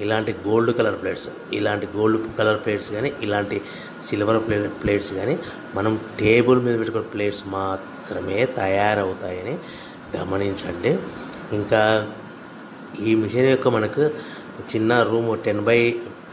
ఇలాంటి gold colour plates ఇలాంటి gold colour plates కానీ ఇలాంటి సిల్వర్ ప్లే ప్లేట్స్ కానీ మనం టేబుల్ మీద పెట్టుకునే ప్లేట్స్ మాత్రమే తయారవుతాయని గమనించండి ఇంకా ఈ మిషన్ యొక్క మనకు చిన్న room ten by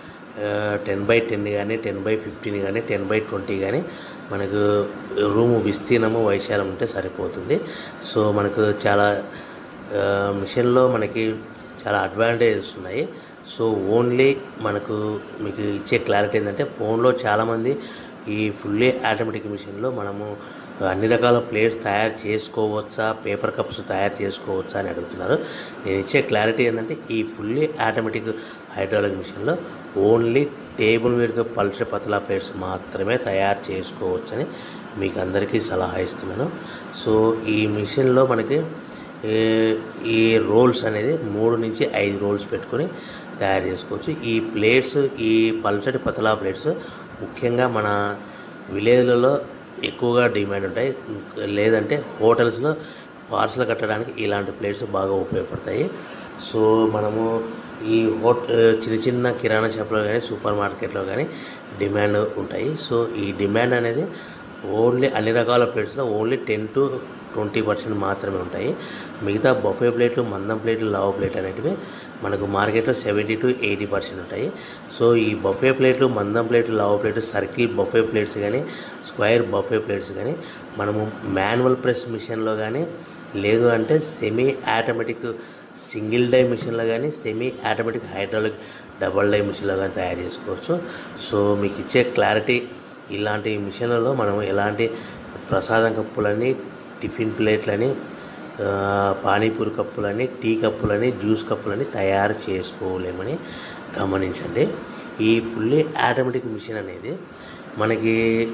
ten by ten కానీ టెన్ బై ఫిఫ్టీన్ కానీ టెన్ బై ట్వంటీ కానీ మనకు రూము విస్తీర్ణము వైశాలం ఉంటే సరిపోతుంది సో మనకు చాలా ఆ, మిషన్లో మనకి చాలా అడ్వాంటేజెస్ ఉన్నాయి సో ఓన్లీ మనకు మీకు ఇచ్చే క్లారిటీ ఏంటంటే ఫోన్లో చాలామంది ఈ ఫుల్లీ ఆటోమేటిక్ మిషన్లో మనము అన్ని రకాల ప్లేట్స్ తయారు చేసుకోవచ్చా పేపర్ కప్స్ తయారు చేసుకోవచ్చా అని అడుగుతున్నారు నేను ఇచ్చే క్లారిటీ ఏంటంటే ఈ ఫుల్లీ ఆటోమేటిక్ హైడ్రాలిక్ మిషన్లో ఓన్లీ టేబుల్ మీద పల్చడి పతలా ప్లేట్స్ మాత్రమే తయారు చేసుకోవచ్చని మీకు అందరికీ సలహా ఇస్తున్నాను సో ఈ మిషన్లో మనకి ఏ- ఈ రోల్స్ అనేది మూడు నుంచి ఐదు రోల్స్ పెట్టుకొని తయారు చేసుకోవచ్చు ఈ ప్లేట్స్ ఈ పల్చటి పతలా ప్లేట్స్ ముఖ్యంగా మన విలేజ్లలో ఎక్కువగా డిమాండ్ ఉంటాయి లేదంటే హోటల్స్లో పార్సల్ కట్టడానికి ఇలాంటి ప్లేట్స్ బాగా ఉపయోగపడతాయి సో మనము ఈ హోట చిన్న చిన్న కిరాణా షాప్లో కానీ సూపర్ మార్కెట్లో కానీ డిమాండ్ ఉంటాయి సో ఈ డిమాండ్ అనేది ఓన్లీ అన్ని రకాల ప్లేట్స్లో only ten to twenty percent మాత్రమే ఉంటాయి మిగతా బఫే ప్లేట్లు మందం ప్లేట్లు లావు ప్లేట్ అనేటివి మనకు మార్కెట్లో సెవెంటీ టు ఎయిటీ పర్సెంట్ ఉంటాయి సో ఈ బఫే ప్లేట్లు మందం ప్లేట్లు లావు ప్లేట్లు సర్కిల్ బఫే ప్లేట్స్ కానీ స్క్వైర్ బఫే ప్లేట్స్ కానీ మనము మాన్యువల్ ప్రెస్ మిషన్లో కానీ లేదు అంటే సెమీ ఆటోమేటిక్ సింగిల్ డై మిషన్లో కానీ semi automatic hydraulic double die మిషన్లో కానీ తయారు చేసుకోవచ్చు సో మీకు ఇచ్చే క్లారిటీ ఇలాంటి మిషన్లలో మనం ఎలాంటి ప్రసాదం కప్పులని టిఫిన్ ప్లేట్లని ఆ, పానీపూరి కప్పులని టీ కప్పులని జ్యూస్ కప్పులని తయారు చేసుకోలేమని గమనించండి ఈ ఫుల్లీ ఆటోమేటిక్ మిషన్ అనేది మనకి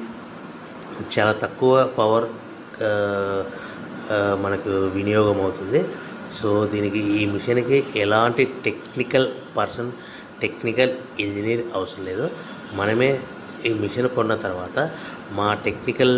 చాలా తక్కువ పవర్ ఆ, ఆ, మనకు వినియోగం అవుతుంది సో దీనికి ఈ మిషన్కి ఎలాంటి టెక్నికల్ పర్సన్ టెక్నికల్ ఇంజనీర్ అవసరం లేదు మనమే ఈ మిషన్ కొన్న తర్వాత మా technical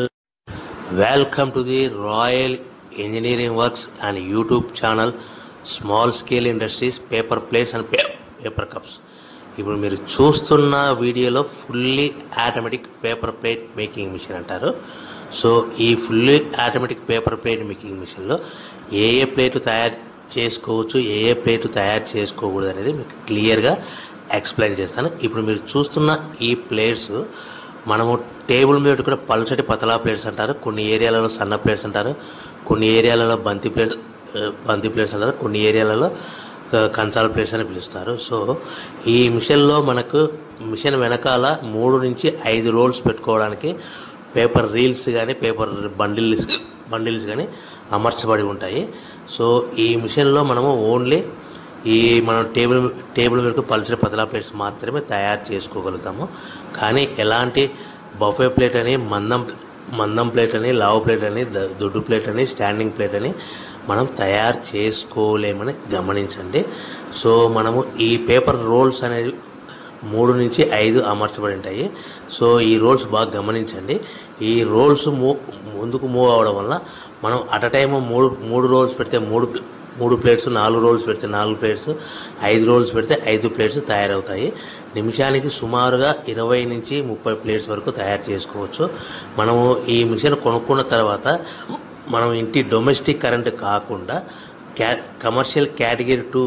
welcome to the royal engineering works and YouTube channel small scale industries paper plates and paper cups ఇప్పుడు మీరు చూస్తున్న వీడియోలో fully automatic paper plate making machine అంటారు సో ఈ fully automatic paper plate making మిషన్లో ఏ ఏ ప్లేట్లు తయారు చేసుకోవచ్చు ఏ ఏ ప్లేట్లు తయారు చేసుకోకూడదు అనేది మీకు క్లియర్గా ఎక్స్ప్లెయిన్ చేస్తాను ఇప్పుడు మీరు చూస్తున్న ఈ ప్లేట్స్ మనము టేబుల్ మీద కూడా పల్చటి పతలా ప్లేట్స్ అంటారు కొన్ని ఏరియాలలో సన్న ప్లేట్స్ అంటారు కొన్ని ఏరియాలలో బంతి ప్లేట్స్ ఆ, బంతి ప్లేట్స్ అంటారు కొన్ని ఏరియాలలో ఆ, కంచాల ప్లేట్స్ అని పిలుస్తారు సో ఈ మిషన్లో మనకు మిషన్ వెనకాల మూడు నుంచి ఐదు రోల్స్ పెట్టుకోవడానికి పేపర్ రీల్స్ కానీ పేపర్ బండిల్స్ బండిల్స్ కానీ అమర్చబడి ఉంటాయి సో ఈ మిషన్లో మనము ఓన్లీ ఈ మనం టేబుల్ టేబుల్ మీద పల్చని పతలా ప్లేట్స్ మాత్రమే తయారు చేసుకోగలుగుతాము కానీ ఎలాంటి బఫే ప్లేట్ అని మందం మందం ప్లేట్ అని లావు ప్లేట్ అని ద- దొడ్డు ప్లేట్ అని స్టాండింగ్ ప్లేట్ అని మనం తయారు చేసుకోలేమని గమనించండి సో మనము ఈ పేపర్ రోల్స్ అనేవి మూడు నుంచి ఐదు అమర్చబడి ఉంటాయి సో ఈ రోల్స్ బాగా గమనించండి ఈ రోల్స్ మూ ముందుకు మూవ్ అవ్వడం వల్ల మనం అట్ అ టైమ్ మూడు మూడు రోల్స్ పెడితే మూడు మూడు ప్లేట్స్ నాలుగు రోల్స్ పెడితే నాలుగు ప్లేట్స్ ఐదు రోల్స్ పెడితే ఐదు ప్లేట్స్ తయారవుతాయి నిమిషానికి సుమారుగా ఇరవై నుంచి ముప్పై ప్లేట్స్ వరకు తయారు చేసుకోవచ్చు మనము ఈ మిషన్ కొనుక్కున్న తర్వాత మనం ఇంటి డొమెస్టిక్ కరెంట్ కాకుండా క్యా కమర్షియల్ కేటగిరీ టూ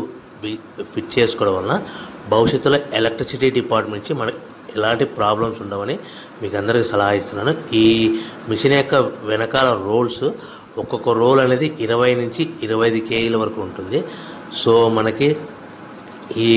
ఫిట్ చేసుకోవడం వలన భవిష్యత్తులో ఎలక్ట్రిసిటీ డిపార్ట్మెంట్ నుంచి మనకి ఎలాంటి ప్రాబ్లమ్స్ ఉండవని మీకు అందరికీ సలహా ఇస్తున్నాను ఈ మిషన్ యొక్క వెనకాల రోల్స్ ఒక్కొక్క రోల్ అనేది ఇరవై నుంచి ఇరవై ఐదు కేజీల వరకు ఉంటుంది సో మనకి ఈ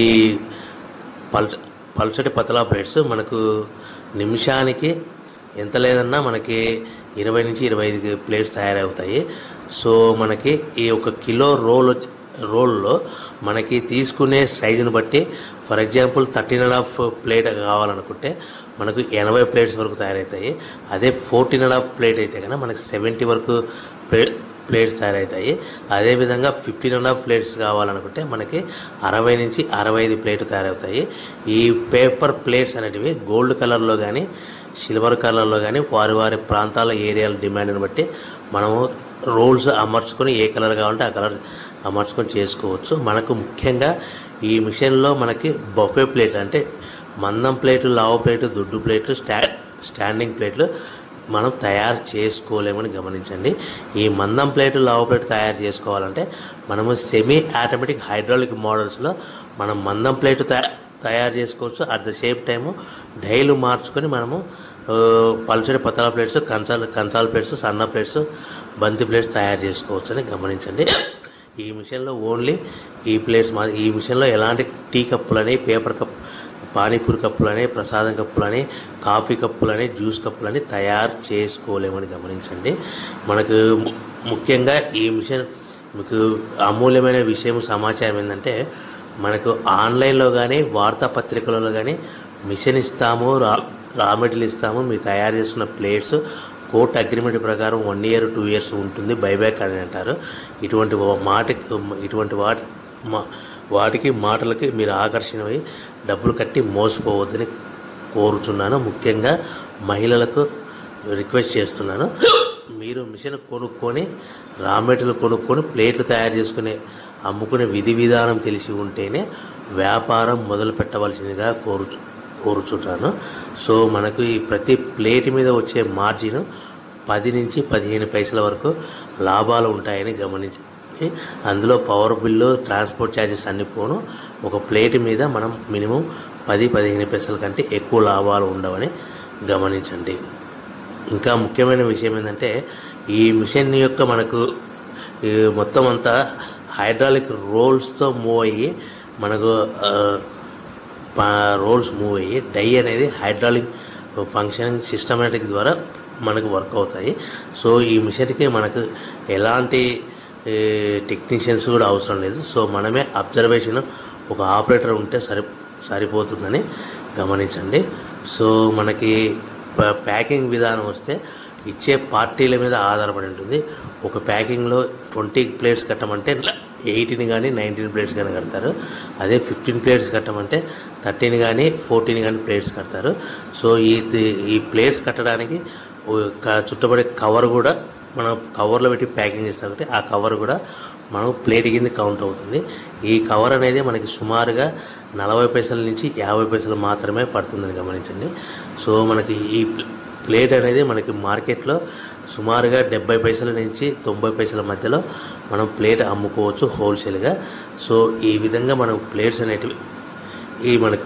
పల్చ పల్చటి పతలా ప్లేట్స్ మనకు నిమిషానికి ఎంత లేదన్నా మనకి ఇరవై నుంచి ఇరవై ఐదు ప్లేట్స్ తయారవుతాయి సో మనకి ఈ ఒక కిలో రోల్ వచ్చి- రోల్లో మనకి తీసుకునే సైజుని బట్టి for example thirteen and half plate కావాలనుకుంటే మనకు ఎనభై ప్లేట్స్ వరకు తయారవుతాయి అదే ఫోర్టీన్ అండ్ హాఫ్ ప్లేట్ అయితే కనుక మనకి సెవెంటీ వరకు ప్లేట్ ప్లేట్స్ తయారవుతాయి అదేవిధంగా ఫిఫ్టీన్ అండ్ హాఫ్ ప్లేట్స్ కావాలనుకుంటే మనకి అరవై నుంచి అరవై ఐదు ప్లేట్లు తయారవుతాయి ఈ పేపర్ ప్లేట్స్ అనేటివి గోల్డ్ కలర్లో కానీ సిల్వర్ కలర్లో కానీ వారి వారి ప్రాంతాల ఏరియాల డిమాండ్ని బట్టి మనము రోల్స్ అమర్చుకొని ఏ కలర్ కావాలంటే ఆ కలర్ అమర్చుకొని చేసుకోవచ్చు మనకు ముఖ్యంగా ఈ మిషన్లో మనకి బఫే ప్లేట్ అంటే మందం ప్లేట్లు లావు ప్లేటు దుడ్డు ప్లేట్లు స్టా స్టాండింగ్ ప్లేట్లు మనం తయారు చేసుకోలేమని గమనించండి ఈ మందం ప్లేటు లావు ప్లేట్ తయారు చేసుకోవాలంటే మనము సెమీ ఆటోమేటిక్ హైడ్రాలిక్ మోడల్స్లో మనం మందం ప్లేటు తయా తయారు చేసుకోవచ్చు అట్ ద సేమ్ టైము డైలు మార్చుకొని మనము ఆ, పల్చడి పతల ప్లేట్స్ కంచాల కంచాల ప్లేట్స్ సన్న ప్లేట్స్ బంతి ప్లేట్స్ తయారు చేసుకోవచ్చు అని గమనించండి ఈ మిషన్లో ఓన్లీ ఈ ప్లేట్స్ మా ఈ మిషన్లో ఎలాంటి టీ కప్పులని పేపర్ కప్ పానీపూరి కప్పులని ప్రసాదం కప్పులని కాఫీ కప్పులని జ్యూస్ కప్పులని తయారు చేసుకోలేమని గమనించండి మనకు ము- ముఖ్యంగా ఈ మిషన్ మీకు అమూల్యమైన విషయం సమాచారం ఏంటంటే మనకు ఆన్లైన్లో కానీ వార్తాపత్రికలలో కానీ మిషన్ ఇస్తాము రా రా మెటీరియల్ ఇస్తాము మీరు తయారు చేస్తున్న ప్లేట్స్ కోర్ట్ అగ్రిమెంట్ ప్రకారం వన్ ఇయర్ టూ ఇయర్స్ ఉంటుంది బైబ్యాక్ అని అంటారు ఇటువంటి వా- మాట ఇటువంటి వాటి మా- వాటికి మాటలకి మీరు ఆకర్షణమై డబ్బులు కట్టి మోసపోవద్దని కోరుచున్నాను ముఖ్యంగా మహిళలకు రిక్వెస్ట్ చేస్తున్నాను మీరు మిషన్ కొనుక్కొని రా మెటీరియల్ కొనుక్కొని ప్లేట్లు తయారు చేసుకునే అమ్ముకునే విధి విధానం తెలిసి ఉంటేనే వ్యాపారం మొదలు పెట్టవలసిందిగా కోరు కోరుచుంటాను సో మనకు ఈ ప్రతి ప్లేట్ మీద వచ్చే మార్జిన్ పది నుంచి పదిహేను పైసల వరకు లాభాలు ఉంటాయని గమనించి అందులో పవర్ బిల్లు ట్రాన్స్పోర్ట్ ఛార్జెస్ అన్ని పోను ఒక ప్లేట్ మీద మనం మినిమం పది పదిహేను పైసల కంటే ఎక్కువ లాభాలు ఉండవని గమనించండి ఇంకా ముఖ్యమైన విషయం ఏంటంటే ఈ మిషన్ యొక్క మనకు ఈ మొత్తం అంతా హైడ్రాలిక్ రోల్స్తో మూవ్ అయ్యి మనకు ఆ, పా- రోల్స్ మూవ్ అయ్యి డై అనేది హైడ్రాలిక్ ఫంక్షనింగ్ సిస్టమేటిక్ ద్వారా మనకు వర్క్ అవుతాయి సో ఈ మిషన్కి మనకు ఎలాంటి టెక్నీషియన్స్ కూడా అవసరం లేదు సో మనమే అబ్జర్వేషన్ ఒక ఆపరేటర్ ఉంటే సరి సరిపోతుందని గమనించండి సో మనకి ప- ప్యాకింగ్ విధానం వస్తే ఇచ్చే పార్టీల మీద ఆధారపడి ఉంటుంది ఒక ప్యాకింగ్లో ట్వంటీ ప్లేట్స్ కట్టమంటే ఎయిటీన్ కానీ నైన్టీన్ ప్లేట్స్ కానీ కడతారు అదే ఫిఫ్టీన్ ప్లేట్స్ కట్టమంటే థర్టీన్ కానీ ఫోర్టీన్ కానీ ప్లేట్స్ కడతారు సో ఈ ఈ ప్లేట్స్ కట్టడానికి ఒక చుట్టబడే కవర్ కూడా మనం కవర్లో పెట్టి ప్యాకింగ్ చేస్తాం కాబట్టి ఆ కవర్ కూడా మనం ప్లేట్ కింద కౌంట్ అవుతుంది ఈ కవర్ అనేది మనకి సుమారుగా నలభై పైసల నుంచి యాభై పైసలు మాత్రమే పడుతుందని గమనించండి సో మనకి ఈ ప్లేట్ అనేది మనకి మార్కెట్లో సుమారుగా డెబ్బై పైసల నుంచి తొంభై పైసల మధ్యలో మనం ప్లేట్ అమ్ముకోవచ్చు హోల్సేల్గా సో ఈ విధంగా మనం ప్లేట్స్ అనేటివి ఈ మనకు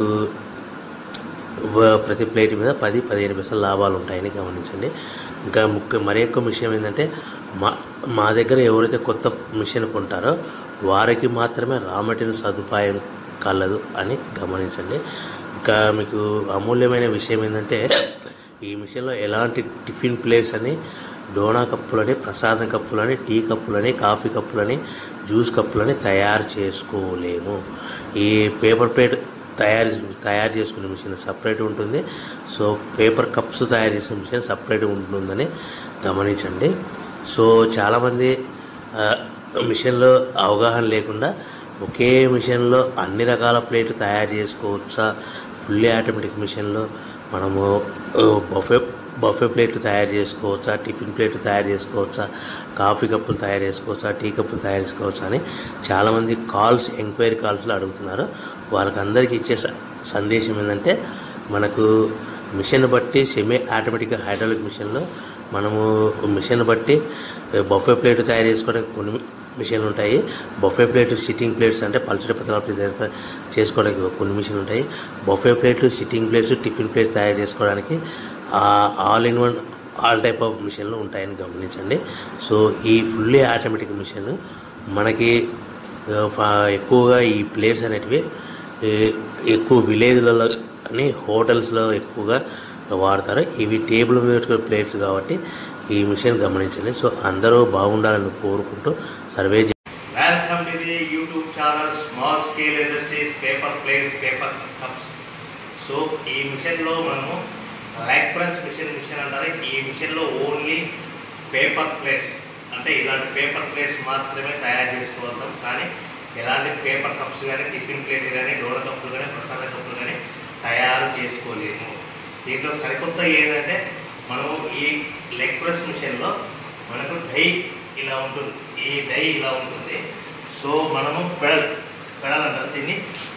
వ- ప్రతి ప్లేట్ మీద పది పదిహేను పైసలు లాభాలు ఉంటాయని గమనించండి ఇంకా ముఖ్య మరి ఎక్కువ విషయం ఏంటంటే మా మా దగ్గర ఎవరైతే కొత్త మిషన్ కొంటారో వారికి మాత్రమే రా మెటీరియల్ సదుపాయం కలదు అని గమనించండి ఇంకా మీకు అమూల్యమైన విషయం ఏంటంటే ఈ మిషన్లో ఎలాంటి టిఫిన్ ప్లేట్స్ అని డోనా కప్పులని ప్రసాదం కప్పులని టీ కప్పులని కాఫీ కప్పులని జ్యూస్ కప్పులని తయారు చేసుకోలేము ఈ పేపర్ ప్లేట్ తయారు తయారు చేసుకునే మిషన్ సపరేట్ ఉంటుంది సో పేపర్ కప్స్ తయారు చేసే మిషన్ సపరేట్ ఉంటుందని గమనించండి సో చాలామంది ఆ, మిషన్లో అవగాహన లేకుండా ఒకే మిషన్లో అన్ని రకాల ప్లేట్లు తయారు చేసుకోవచ్చా ఫుల్లీ ఆటోమేటిక్ మిషన్లో మనము ఆ, బఫే బఫే ప్లేట్లు తయారు చేసుకోవచ్చా టిఫిన్ ప్లేట్లు తయారు చేసుకోవచ్చా కాఫీ కప్పులు తయారు చేసుకోవచ్చా టీ కప్పులు తయారు చేసుకోవచ్చా అని చాలామంది కాల్స్ ఎంక్వైరీ కాల్స్లో అడుగుతున్నారు వాళ్ళకి అందరికీ ఇచ్చే స- సందేశం ఏంటంటే మనకు మిషన్ బట్టి సెమీ ఆటోమేటిక్ హైడ్రాలిక్ మిషన్లో మనము మిషన్ బట్టి బఫే ప్లేట్ తయారు చేసుకోవడానికి కొన్ని మిషన్లు ఉంటాయి బఫే ప్లేట్ సిట్టింగ్ ప్లేట్స్ అంటే పల్చడి పత్రాల ప్లేట్ తయారు చేసుకోవడానికి కొన్ని మిషన్లు ఉంటాయి బఫే ప్లేట్లు సిట్టింగ్ ప్లేట్స్ టిఫిన్ ప్లేట్ తయారు చేసుకోవడానికి all in one all type of మిషన్లు ఉంటాయని గమనించండి సో ఈ ఫుల్లీ ఆటోమేటిక్ మిషన్ మనకి ఆ, ఫా- ఎక్కువగా ఈ ప్లేట్స్ అనేటివి ఏ, ఎక్కువ విలేజ్లలో అని హోటల్స్లో ఎక్కువగా వాడతారు ఇవి టేబుల్ మీద పెట్టుకునే ప్లేట్స్ కాబట్టి ఈ మిషన్ గమనించండి సో అందరూ బాగుండాలని కోరుకుంటూ సర్వే చే- welcome to the YouTube channel small scale industries paper plates paper cups so ఈ మిషన్లో మనము లైక్ ప్రెస్ మిషన్ మిషన్ అంటారు ఈ మిషన్లో ఓన్లీ పేపర్ ప్లేట్స్ అంటే ఇలాంటి పేపర్ ప్లేట్స్ మాత్రమే తయారు చేసుకోగలుగుతాం కానీ ఎలాంటి పేపర్ కప్స్ కానీ టిఫిన్ ప్లేట్ కానీ డోల కప్పులు కానీ ప్రసాద కప్పులు కానీ తయారు చేసుకోలేము దీంట్లో సరికొత్త ఏంటంటే మనము ఈ లెగ్ ప్రెస్ మిషన్లో మనకు డై ఇలా ఉంటుంది ఈ డై ఇలా ఉంటుంది సో మనము పెడల్ పెడల్ అంటారు దీన్ని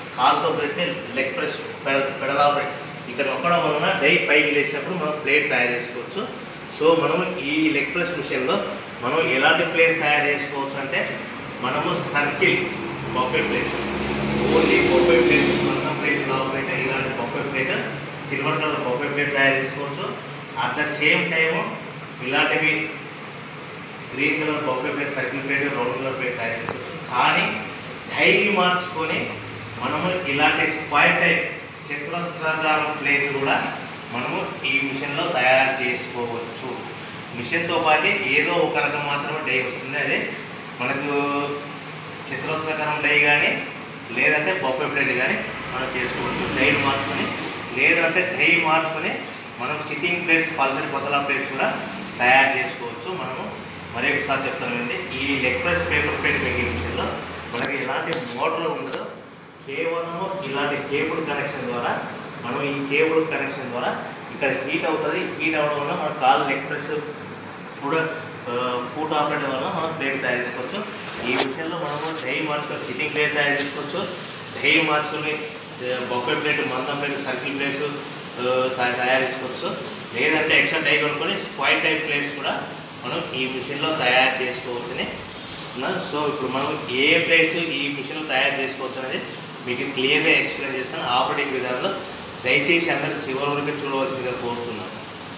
కాలుతో పెడితే లెగ్ ప్రెస్ పెడల్ ఆపరేట్ ఇక్కడ నొక్కడం వలన డై పైకి లేచినప్పుడు మనం ప్లేట్ తయారు చేసుకోవచ్చు సో మనం ఈ లెగ్ ప్రెస్ మిషన్లో మనం ఎలాంటి ప్లేట్ తయారు చేసుకోవచ్చు అంటే మనము circle buffet plates only buffet plate మొత్తం ప్లేట్ కావాలంటే ఇలాంటి buffet plate silver colour buffet plate తయారు చేసుకోవచ్చు అట్ ద సేమ్ టైము ఇలాంటివి green colour buffet plate circle plate round colour plate తయారు చేసుకోవచ్చు కానీ డైలీ మార్చుకొని మనము ఇలాంటి స్క్వైర్ టైప్ చతురస్రాకారం ప్లేట్ కూడా మనము ఈ మిషన్లో తయారు చేసుకోవచ్చు మిషన్తో పాటు ఏదో ఒక రకం మాత్రమే డై వస్తుంది అదే మనకు చతురస్రాకారం డై కానీ లేదంటే బఫే ప్లేట్ కానీ మనం చేసుకోవచ్చు డై మార్చుకొని లేదంటే డై మార్చుకొని మనం సిట్టింగ్ ప్లేట్స్ పల్చని పతలా ప్లేట్స్ కూడా తయారు చేసుకోవచ్చు మనము మరి ఒకసారి చెప్తానండి ఈ leg press paper plate making మిషన్లో మనకి ఎలాంటి మోటార్ ఉండదు కేవలము ఇలాంటి కేబుల్ కనెక్షన్ ద్వారా మనం ఈ కేబుల్ కనెక్షన్ ద్వారా ఇక్కడ హీట్ అవుతుంది హీట్ అవ్వడం వల్ల మన కాలు leg press foot foot operate వల్ల మనం ప్లేట్ తయారు చేసుకోవచ్చు ఈ విషయంలో మనము డై మార్చుకొని సిట్టింగ్ ప్లేట్ తయారు చేసుకోవచ్చు డై మార్చుకొని బఫే ప్లేట్ మందం ప్లేట్ సర్కిల్ ప్లేట్స్ తయారు చేసుకోవచ్చు లేదంటే ఎక్స్ట్రా డై కొనుక్కొని స్క్వైర్ టైప్ ప్లేట్స్ కూడా మనం ఈ మిషన్లో తయారు చేసుకోవచ్చని చెప్తున్నాను సో ఇప్పుడు మనం ఏ ప్లేట్స్ ఈ మిషన్లో తయారు చేసుకోవచ్చు అనేది మీకు క్లియర్గా ఎక్స్ప్లెయిన్ చేస్తాను ఆపరేటింగ్ విధానంలో దయచేసి అందరూ చివరి వరకు చూడవలసిందిగా కోరుతున్నాను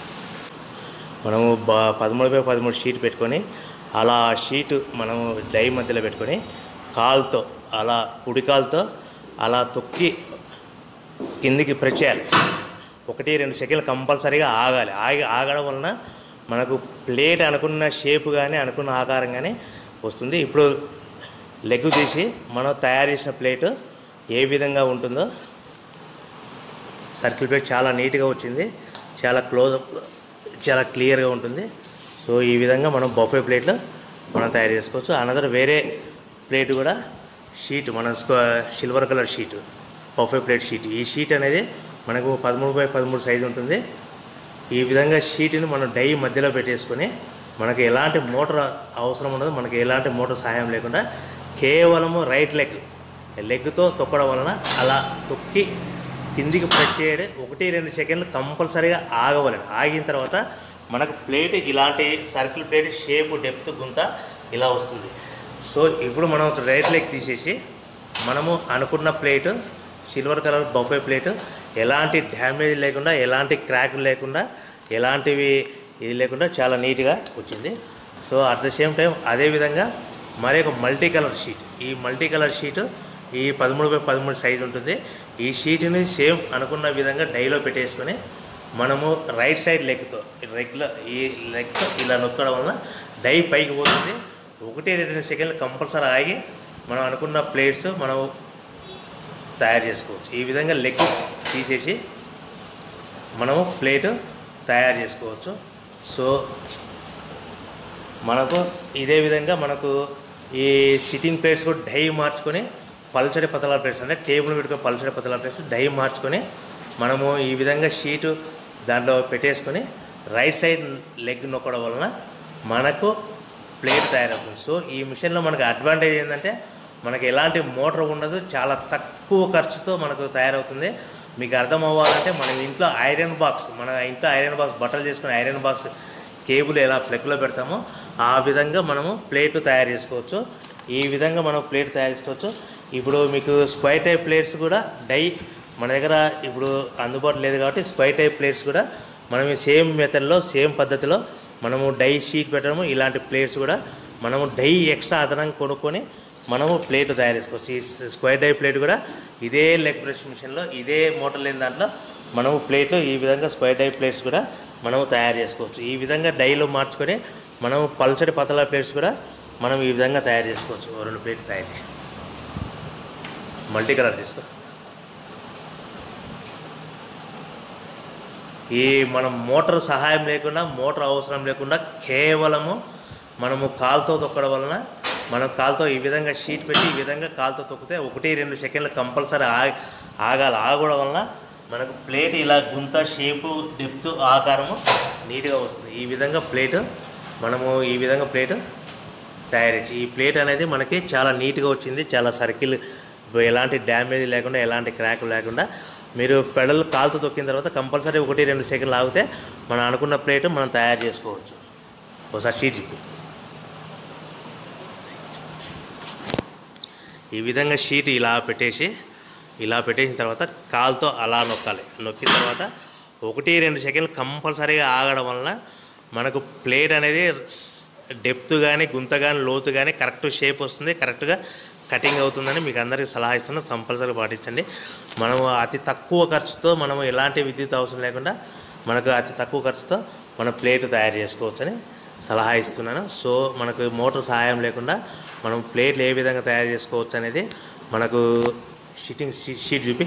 మనము బా పదమూడు బై పదమూడు షీట్ పెట్టుకొని అలా ఆ షీట్ మనము డై మధ్యలో పెట్టుకొని కాలుతో అలా కుడి కాలుతో అలా తొక్కి కిందికి ప్రెస్ చేయాలి ఒకటి రెండు సెకండ్లు కంపల్సరీగా ఆగాలి ఆగి ఆగడం వలన మనకు ప్లేట్ అనుకున్న షేప్ కానీ అనుకున్న ఆకారం కానీ వస్తుంది ఇప్పుడు లెగ్ తీసి మనం తయారు చేసిన ప్లేట్ ఏ విధంగా ఉంటుందో సర్కిల్ ప్లేట్ చాలా నీట్గా వచ్చింది చాలా క్లోజ్ చాలా క్లియర్గా ఉంటుంది సో ఈ విధంగా మనం బఫే ప్లేట్లు మనం తయారు చేసుకోవచ్చు అనదర్ వేరే ప్లేట్ కూడా షీట్ మన silver colour sheet buffet plate sheet ఈ షీట్ అనేది మనకు పదమూడు బై పదమూడు సైజు ఉంటుంది ఈ విధంగా షీట్ని మనం డై మధ్యలో పెట్టేసుకొని మనకి ఎలాంటి మోటార్ అవసరం ఉండదు మనకి ఎలాంటి మోటార్ సహాయం లేకుండా కేవలము రైట్ లెగ్ లెగ్తో తొక్కడం వలన అలా తొక్కి కిందికి ప్రెస్ చేయడం ఒకటి రెండు సెకండ్లు కంపల్సరీగా ఆగవలేదు ఆగిన తర్వాత మనకు ప్లేట్ ఇలాంటి సర్కిల్ ప్లేట్ షేప్ డెప్త్ గుంత ఇలా వస్తుంది సో ఇప్పుడు మనం ఒక రైట్ లెగ్ తీసేసి మనము అనుకున్న plate silver colour buffet plate ఎలాంటి డ్యామేజ్ లేకుండా ఎలాంటి క్రాక్ లేకుండా ఎలాంటివి ఇది లేకుండా చాలా నీట్గా వచ్చింది so at the same time అదేవిధంగా మరి ఒక మల్టీ కలర్ షీట్ ఈ మల్టీ కలర్ షీట్ ఈ పదమూడు బై పదమూడు సైజు ఉంటుంది ఈ షీట్ని సేమ్ అనుకున్న విధంగా డైలో పెట్టేసుకొని మనము రైట్ సైడ్ లెగ్తో రెగ్యులర్ ఈ లెగ్తో ఇలా నొక్కడం వలన డై పైకి పోతుంది ఒకటి రెండు సెకండ్లు కంపల్సరీ ఆగి మనం అనుకున్న ప్లేట్స్ మనం తయారు చేసుకోవచ్చు ఈ విధంగా లెగ్ తీసేసి మనము ప్లేట్ తయారు చేసుకోవచ్చు సో మనకు ఇదే విధంగా మనకు ఈ సిట్టింగ్ ప్లేట్స్ కూడా డై మార్చుకొని పల్చడి పతలా ప్లేట్స్ అంటే టేబుల్ పెట్టుకొని పల్చడి పతలా ప్లేట్స్ డై మార్చుకొని మనము ఈ విధంగా షీటు దాంట్లో పెట్టేసుకొని రైట్ సైడ్ లెగ్ నొక్కడం వలన మనకు ప్లేట్ తయారవుతుంది సో ఈ మిషన్లో మనకు అడ్వాంటేజ్ ఏంటంటే మనకి ఎలాంటి మోటార్ ఉండదు చాలా తక్కువ ఖర్చుతో మనకు తయారవుతుంది మీకు అర్థం అవ్వాలంటే మన ఇంట్లో ఐరన్ బాక్స్ మన ఇంట్లో ఐరన్ బాక్స్ బట్టలు చేసుకునే ఐరన్ బాక్స్ కేబుల్ ఎలా ప్లగ్లో పెడతామో ఆ విధంగా మనము ప్లేట్లు తయారు చేసుకోవచ్చు ఈ విధంగా మనం ప్లేట్ తయారు చేసుకోవచ్చు ఇప్పుడు మీకు స్క్వైర్ టైప్ ప్లేట్స్ కూడా డై మన దగ్గర ఇప్పుడు అందుబాటులో లేదు కాబట్టి స్క్వైర్ టైప్ ప్లేట్స్ కూడా మనం సేమ్ మెథడ్లో సేమ్ పద్ధతిలో మనము డై షీట్ పెట్టడము ఇలాంటి ప్లేట్స్ కూడా మనము డై ఎక్స్ట్రా అదనంగా కొనుక్కొని మనము ప్లేట్ తయారు చేసుకోవచ్చు ఈ స్క్వైర్ డై ప్లేట్ కూడా ఇదే లెగ్ ప్రెస్ మిషన్లో ఇదే మోటార్ లేని దాంట్లో మనము ప్లేట్లు ఈ విధంగా స్క్వైర్ డై ప్లేట్స్ కూడా మనము తయారు చేసుకోవచ్చు ఈ విధంగా డైలో మార్చుకొని మనము పల్చడి పతలా ప్లేట్స్ కూడా మనం ఈ విధంగా తయారు చేసుకోవచ్చు ఓ రెండు ప్లేట్లు తయారు చేయి మల్టీ కలర్ తీసుకో ఈ మనం మోటార్ సహాయం లేకుండా మోటార్ అవసరం లేకుండా కేవలము మనము కాలుతో తొక్కడం వలన మనం కాలుతో ఈ విధంగా షీట్ పెట్టి ఈ విధంగా కాలుతో తొక్కితే ఒకటి రెండు సెకండ్లు కంపల్సరీ ఆగి ఆగాలి ఆగడం వలన మనకు ప్లేట్ ఇలా గుంత షేపు డెప్త్ ఆకారము నీట్గా వస్తుంది ఈ విధంగా ప్లేట్ మనము ఈ విధంగా ప్లేట్ తయారు చేసి ఈ ప్లేట్ అనేది మనకి చాలా నీట్గా వచ్చింది చాలా సర్కిల్ ఎలాంటి డ్యామేజ్ లేకుండా ఎలాంటి క్రాక్ లేకుండా మీరు ఫెడల్ కాలుతో తొక్కిన తర్వాత కంపల్సరీ ఒకటి రెండు సెకండ్లు ఆగితే మనం అనుకున్న ప్లేట్ మనం తయారు చేసుకోవచ్చు ఒకసారి షీట్ చూపి ఈ విధంగా షీట్ ఇలా పెట్టేసి ఇలా పెట్టేసిన తర్వాత కాలుతో అలా నొక్కాలి నొక్కిన తర్వాత ఒకటి రెండు సెకండ్లు కంపల్సరీగా ఆగడం వలన మనకు ప్లేట్ అనేది డెప్త్ కానీ గుంత కానీ లోతు కానీ కరెక్ట్ షేప్ వస్తుంది కరెక్ట్గా కటింగ్ అవుతుందని మీకు అందరికీ సలహా ఇస్తున్నాను కంపల్సరీ పాటించండి మనము అతి తక్కువ ఖర్చుతో మనము ఎలాంటి విద్యుత్ అవసరం లేకుండా మనకు అతి తక్కువ ఖర్చుతో మనం ప్లేట్ తయారు చేసుకోవచ్చని సలహా ఇస్తున్నాను సో మనకు మోటార్ సహాయం లేకుండా మనం ప్లేట్లు ఏ విధంగా తయారు చేసుకోవచ్చు అనేది మనకు షీటింగ్ షీట్ చూపి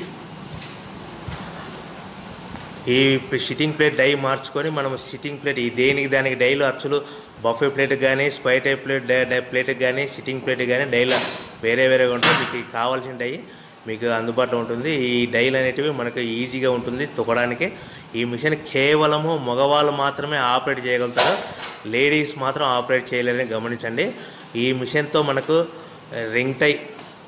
ఈ సిట్టింగ్ ప్లేట్ డై మార్చుకొని మనం సిట్టింగ్ ప్లేట్ ఈ దేనికి దానికి డైలు అచ్చులు బఫే ప్లేట్కి కానీ స్పై టైప్ ప్లేట్ డై డై ప్లేట్కి కానీ సిట్టింగ్ ప్లేట్కి కానీ డైలు వేరే వేరేగా ఉంటాయి మీకు కావాల్సిన డై మీకు అందుబాటులో ఉంటుంది ఈ డైలు అనేటివి మనకు ఈజీగా ఉంటుంది తొక్కడానికి ఈ మిషన్ కేవలము మగవాళ్ళు మాత్రమే ఆపరేట్ చేయగలుగుతారు లేడీస్ మాత్రం ఆపరేట్ చేయలేరని గమనించండి ఈ మిషన్తో మనకు ring die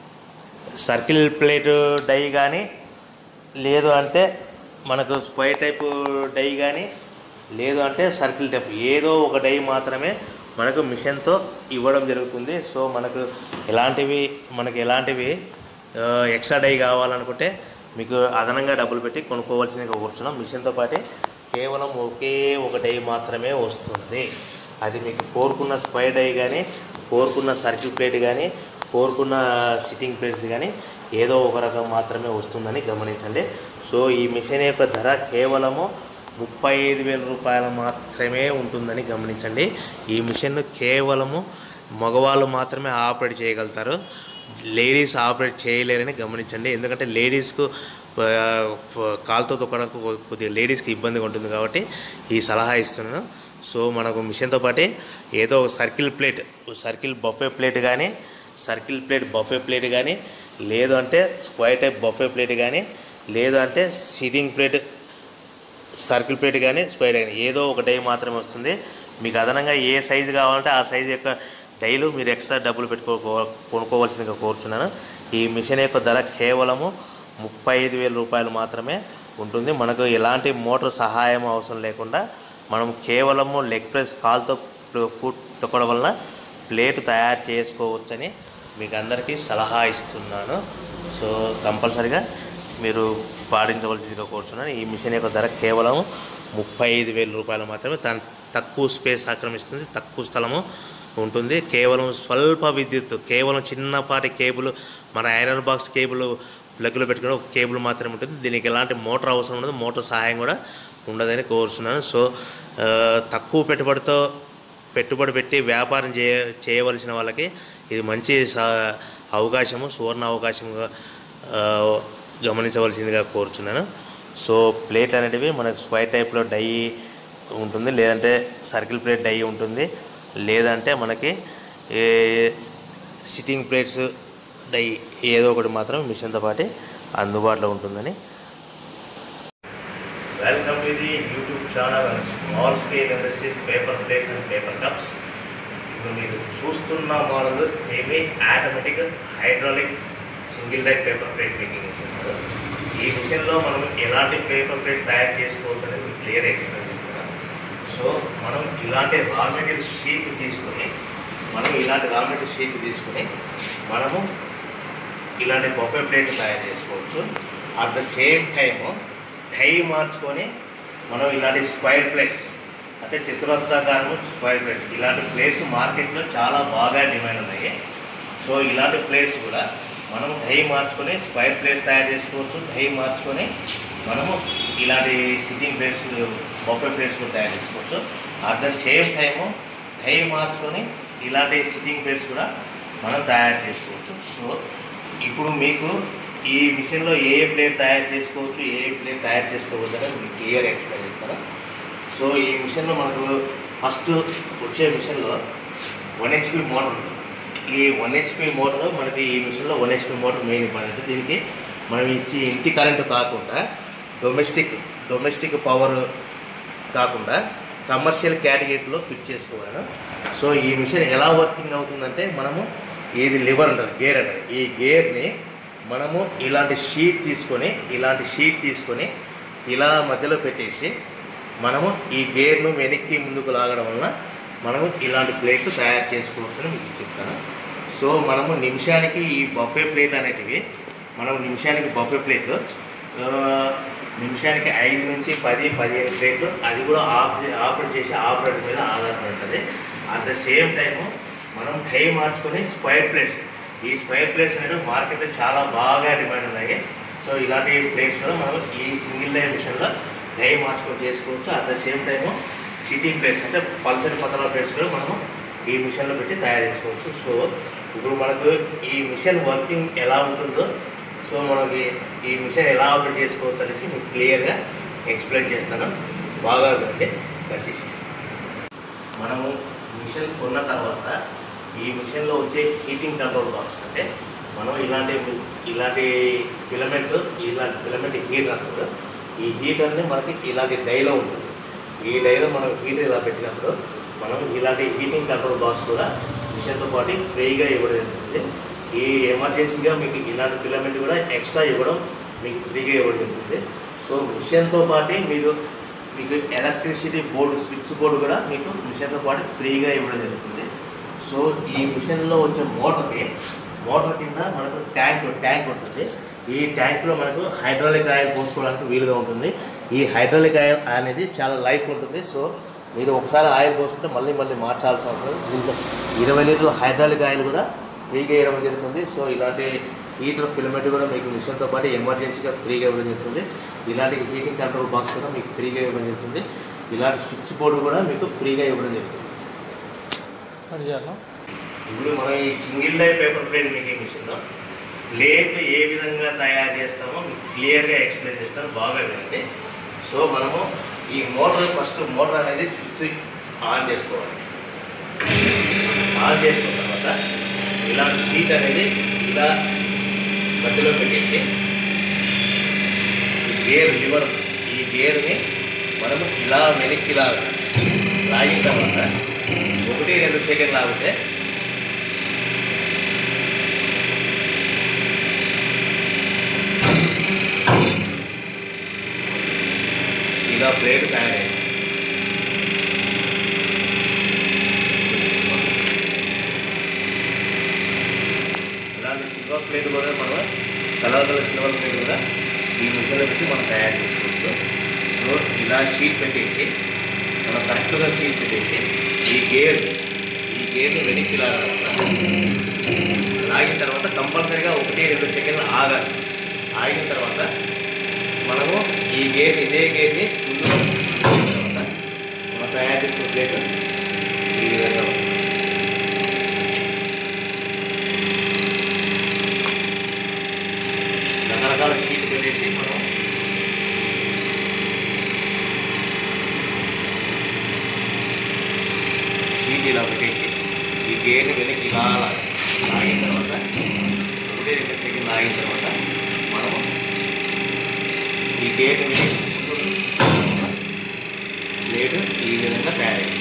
circle plate die కానీ లేదు అంటే మనకు స్క్వైర్ టైప్ డై కానీ లేదు అంటే సర్కిల్ టైప్ ఏదో ఒక డై మాత్రమే మనకు మిషన్తో ఇవ్వడం జరుగుతుంది సో మనకు ఎలాంటివి మనకు ఎలాంటివి ఆ, ఎక్స్ట్రా డై కావాలనుకుంటే మీకు అదనంగా డబ్బులు పెట్టి కొనుక్కోవాల్సిందిగా కూర్చున్నాం మిషన్తో పాటే కేవలం ఒకే ఒక డై మాత్రమే వస్తుంది అది మీకు కోరుకున్న స్క్వైర్ డై కానీ కోరుకున్న సర్కిల్ ప్లేట్ కానీ కోరుకున్న సిట్టింగ్ ప్లేట్స్ కానీ ఏదో ఒక రకం మాత్రమే వస్తుందని గమనించండి సో ఈ మిషన్ యొక్క ధర కేవలము ముప్పై ఐదు వేల రూపాయలు మాత్రమే ఉంటుందని గమనించండి ఈ మిషన్ కేవలము మగవాళ్ళు మాత్రమే ఆపరేట్ చేయగలుగుతారు లేడీస్ ఆపరేట్ చేయలేరని గమనించండి ఎందుకంటే లేడీస్కు ఆ, కాలుతో తొక్కడానికి కొ- కొద్దిగా లేడీస్కి ఇబ్బందిగా ఉంటుంది కాబట్టి ఈ సలహా ఇస్తున్నాను సో మనకు మిషన్తో పాటే ఏదో ఒక circle plate circle buffet plate కానీ సర్కిల్ ప్లేట్ బఫే ప్లేట్ కానీ లేదు అంటే స్క్వైర్ టైప్ బఫే ప్లేట్ కానీ లేదు అంటే సిట్టింగ్ ప్లేట్ సర్కిల్ ప్లేట్ కానీ స్క్వైర్ కానీ ఏదో ఒక డై మాత్రమే వస్తుంది మీకు అదనంగా ఏ సైజు కావాలంటే ఆ సైజు యొక్క డైలు మీరు ఎక్స్ట్రా డబ్బులు పెట్టుకో కొనుక్కోవాల్సిందిగా కోరుచున్నాను ఈ మిషన్ యొక్క ధర కేవలము ముప్పై ఐదు వేల రూపాయలు మాత్రమే ఉంటుంది మనకు ఎలాంటి మోటార్ సహాయం అవసరం లేకుండా మనం కేవలము లెగ్ ప్రెస్ కాల్తో ఫుడ్ తొక్కడం వలన ప్లేట్ తయారు చేసుకోవచ్చని మీకు అందరికీ సలహా ఇస్తున్నాను సో కంపల్సరిగా మీరు పాటించవలసిందిగా కోరుచున్నాను ఈ మిషన్ యొక్క ధర కేవలం ముప్పై ఐదు వేల రూపాయలు మాత్రమే దాని తక్కువ స్పేస్ ఆక్రమిస్తుంది తక్కువ స్థలము ఉంటుంది కేవలం స్వల్ప విద్యుత్ కేవలం చిన్నపాటి కేబుల్ మన ఐరన్ బాక్స్ కేబుల్ ప్లగ్లో పెట్టుకుని ఒక కేబుల్ మాత్రమే ఉంటుంది దీనికి ఎలాంటి మోటార్ అవసరం ఉండదు మోటార్ సహాయం కూడా ఉండదని కోరుచున్నాను సో ఆ, తక్కువ పెట్టుబడితో పెట్టుబడి పెట్టి వ్యాపారం చేయ చేయవలసిన వాళ్ళకి ఇది మంచి స- అవకాశము సువర్ణ అవకాశంగా ఆ, గమనించవలసిందిగా కోరుచున్నాను సో ప్లేట్ అనేటివి మనకు స్క్వైర్ టైప్లో డై ఉంటుంది లేదంటే సర్కిల్ ప్లేట్ డై ఉంటుంది లేదంటే మనకి ఏ సిట్టింగ్ ప్లేట్స్ డై ఏదో ఒకటి మాత్రం మిషన్తో పాటు అందుబాటులో ఉంటుందని welcome to the YouTube channel and small scale industries paper plates and paper cups ఇప్పుడు మీరు చూస్తున్న model semi automatic hydraulic single die paper plate making machine ఈ మిషన్లో మనం ఎలాంటి పేపర్ ప్లేట్ తయారు చేసుకోవచ్చు అనేది మీకు క్లియర్ ఎక్స్ప్లెయిన్ చేస్తున్నాను సో మనం ఇలాంటి రా మెటీరియల్ షీట్ తీసుకొని మనం ఇలాంటి రా మెటీరియల్ షీట్ తీసుకొని మనము ఇలాంటి బొఫే ప్లేట్ తయారు చేసుకోవచ్చు at the same time die మార్చుకొని మనం ఇలాంటి స్క్వైర్ ప్లేట్స్ అంటే చతురస్రాకారము స్క్వైర్ ప్లేట్స్ ఇలాంటి ప్లేట్స్ మార్కెట్లో చాలా బాగా డిమాండ్ ఉన్నాయి సో ఇలాంటి ప్లేట్స్ కూడా మనం డై మార్చుకొని స్క్వైర్ ప్లేట్స్ తయారు చేసుకోవచ్చు డై మార్చుకొని మనము ఇలాంటి సిట్టింగ్ ప్లేట్స్ బొఫే ప్లేట్స్ కూడా తయారు చేసుకోవచ్చు at the same time die మార్చుకొని ఇలాంటి సిట్టింగ్ ప్లేట్స్ కూడా మనం తయారు చేసుకోవచ్చు సో ఇప్పుడు మీకు ఈ మిషన్లో ఏ ఏ ప్లేట్ తయారు చేసుకోవచ్చు ఏ ఏ ప్లేట్ తయారు చేసుకోవద్దు అనేది మీకు క్లియర్ ఎక్స్ప్లెయిన్ చేస్తాను సో ఈ మిషన్లో మనకు ఫస్ట్ వచ్చే మిషన్లో వన్ హెచ్పి మోటార్ ఉంటుంది ఈ వన్ హెచ్పి మోటార్ మనకి ఈ మిషన్లో one HP motor main important దీనికి మనం ఇచ్చి ఇంటి కరెంటు కాకుండా డొమెస్టిక్ డొమెస్టిక్ పవర్ కాకుండా కమర్షియల్ కేటగిరీలో ఫిట్ చేసుకోవాలను సో ఈ మిషన్ ఎలా వర్కింగ్ అవుతుందంటే మనము ఇది లివర్ అంటారు గేర్ అంటారు ఈ గేర్ని మనము ఇలాంటి షీట్ తీసుకొని ఇలాంటి షీట్ తీసుకొని ఇలా మధ్యలో పెట్టేసి మనము ఈ గేర్ను వెనక్కి ముందుకు లాగడం వలన మనము ఇలాంటి ప్లేట్లు తయారు చేసుకోవచ్చని మీకు చెప్తాను సో మనము నిమిషానికి ఈ బఫే ప్లేట్ అనేటివి మనం నిమిషానికి బఫే ప్లేట్ నిమిషానికి ఐదు నుంచి పది పదిహేను ప్లేట్లు అది కూడా ఆపరే ఆపరేట్ చేసే ఆపరేటర్ మీద ఆధారపడి ఉంటుంది అట్ ద సేమ్ టైము మనం టై మార్చుకొని స్క్వైర్ ప్లేట్స్ ఈ స్క్వైర్ ప్లేట్స్ అనేవి మార్కెట్లో చాలా బాగా డిమాండ్ ఉన్నాయి సో ఇలాంటి ప్లేట్స్ కూడా మనం ఈ సింగిల్ లైన్ మిషన్లో డై మార్చుకొని చేసుకోవచ్చు at the same time sitting plates అంటే పల్చని పతల ప్లేట్స్ కూడా మనము ఈ మిషన్లో పెట్టి తయారు చేసుకోవచ్చు సో ఇప్పుడు మనకు ఈ మిషన్ వర్కింగ్ ఎలా ఉంటుందో సో మనకి ఈ మిషన్ ఎలా ఆపరేట్ చేసుకోవచ్చు అనేసి మీకు క్లియర్గా ఎక్స్ప్లెయిన్ చేస్తాను బాగా ఉందండి దయచేసి మనము మిషన్ కొన్న తర్వాత ఈ మిషన్లో వచ్చే హీటింగ్ కంట్రోల్ బాక్స్ అంటే మనం ఇలాంటి ఇలాంటి ఫిలమెంట్ ఇలాంటి ఫిలమెంట్ హీటర్ అంటారు ఈ హీటర్ని మనకి ఇలాంటి డైలో ఉంటుంది ఈ డైలో మనం హీటర్ ఇలా పెట్టినప్పుడు మనం ఇలాంటి హీటింగ్ కంట్రోల్ బాక్స్ కూడా మిషన్తో పాటు ఫ్రీగా ఇవ్వడం జరుగుతుంది ఈ ఎమర్జెన్సీగా మీకు ఇలాంటి ఫిలమెంట్ కూడా ఎక్స్ట్రా ఇవ్వడం మీకు ఫ్రీగా ఇవ్వడం జరుగుతుంది సో మిషన్తో పాటే మీరు మీకు ఎలక్ట్రిసిటీ బోర్డు స్విచ్ బోర్డు కూడా మీకు మిషన్తో పాటు ఫ్రీగా ఇవ్వడం జరుగుతుంది సో ఈ మిషన్లో వచ్చే మోటార్కి మోటార్ కింద మనకు ట్యాంక్ ట్యాంక్ ఉంటుంది ఈ ట్యాంక్లో మనకు హైడ్రాలిక్ ఆయిల్ పోసుకోవడానికి వీలుగా ఉంటుంది ఈ హైడ్రాలిక్ ఆయిల్ అనేది చాలా లైఫ్ ఉంటుంది సో మీరు ఒకసారి ఆయిల్ పోసుకుంటే మళ్ళీ మళ్ళీ మార్చాల్సిన అవసరం లేదు. దీంట్లో ఇరవై లీటర్ల హైడ్రాలిక్ ఆయిల్ కూడా ఫ్రీగా ఇవ్వడం జరుగుతుంది సో ఇలాంటి హీటర్ ఫిలమెంట్ కూడా మీకు మిషన్తో పాటు ఎమర్జెన్సీగా ఫ్రీగా ఇవ్వడం జరుగుతుంది ఇలాంటి హీటింగ్ కంట్రోల్ బాక్స్ కూడా మీకు ఫ్రీగా ఇవ్వడం జరుగుతుంది ఇలాంటి స్విచ్ బోర్డు కూడా మీకు ఫ్రీగా ఇవ్వడం జరుగుతుంది అది చేయాలా ఇప్పుడు మనం ఈ సింగిల్ లై పేపర్ ప్లేట్ మేకింగ్ మిషన్లో ప్లేట్లు ఏ విధంగా తయారు చేస్తామో మీకు క్లియర్గా ఎక్స్ప్లెయిన్ చేస్తాను బాగా వినండి సో మనము ఈ మోటార్ ఫస్ట్ మోటార్ అనేది స్విచ్ ఆన్ చేసుకోవాలి ఆన్ చేసుకున్న తర్వాత ఇలాంటి సీట్ అనేది ఇలా మధ్యలో పెట్టేసి ఈ గేర్ లివర్ ఈ గేర్ని మనము ఇలా వెనక్కి లాగా లాగిన తర్వాత ఒకటి రెండు సెకండ్ లాగితే ఇలా ప్లేట్ తయారైంది ఇలాంటి సిల్వర్ ప్లేట్ కూడా మనం కలర్ కలర్ సిల్వర్ ప్లేట్ కూడా ఈ మిషన్లో పెట్టి మనం తయారు చేసుకోవచ్చు సో ఇలా షీట్ పెట్టేసి మనం కరెక్ట్గా షీట్ పెట్టేసి ఈ గేర్ ఈ గేర్ని వెనక్కి లాగాలి లాగిన తర్వాత కంపల్సరీగా ఒకటి రెండు సెకండ్లు ఆగాలి ఆగిన తర్వాత మనము ఈ గేర్ ఇదే గేర్ని ముందు ఆగిన తర్వాత మనం తయారు చేసుకున్న ప్లేట్ ఈ విధంగా ఉంది. రకరకాల షీట్ పెట్టేసి మనం షీట్ ఇలా పెట్టేసి ఈ గేర్ని వెనక్కి ఇలా లాగాలి. లాగిన తర్వాత ఒకటి రెండు సెకండ్ లాగిన తర్వాత మనము ఈ గేర్ని వెనక్కి ప్లేట్ ఈ విధంగా తయారైంది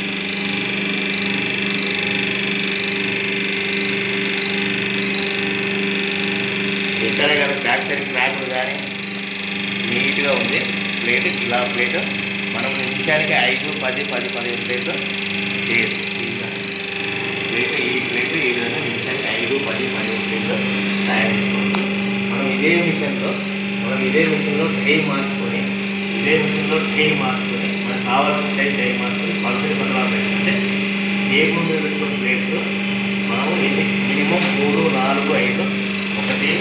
ఎక్కడ కానీ బ్యాక్ సైడ్ క్రాక్ కానీ నీట్గా ఉంది ప్లేట్ ఇలా ప్లేట్ మనం నిమిషానికి ఐదు పది పది పదిహేను ప్లేట్లు చేయొచ్చు ప్లేట్ ఈ ప్లేట్ ఈ విధంగా నిమిషానికి ఐదు పది పదిహేను ప్లేట్లు తయారు చేసుకోవచ్చు మనం ఇదే మిషన్లో మనం ఇదే మిషన్లో ట్రై మార్చుకొని ఇదే మిషన్లో ట్రై మార్చుకొని మనకు కావాల్సిన సైజ్ ట్రై మార్చుకొని పలుసరి బదలాలు పెట్టుకుంటే టేబుల్ మీద పెట్టుకున్న ప్లేట్లు మనము ఇది మినిమం మూడు నాలుగు ఐదు ఒకటి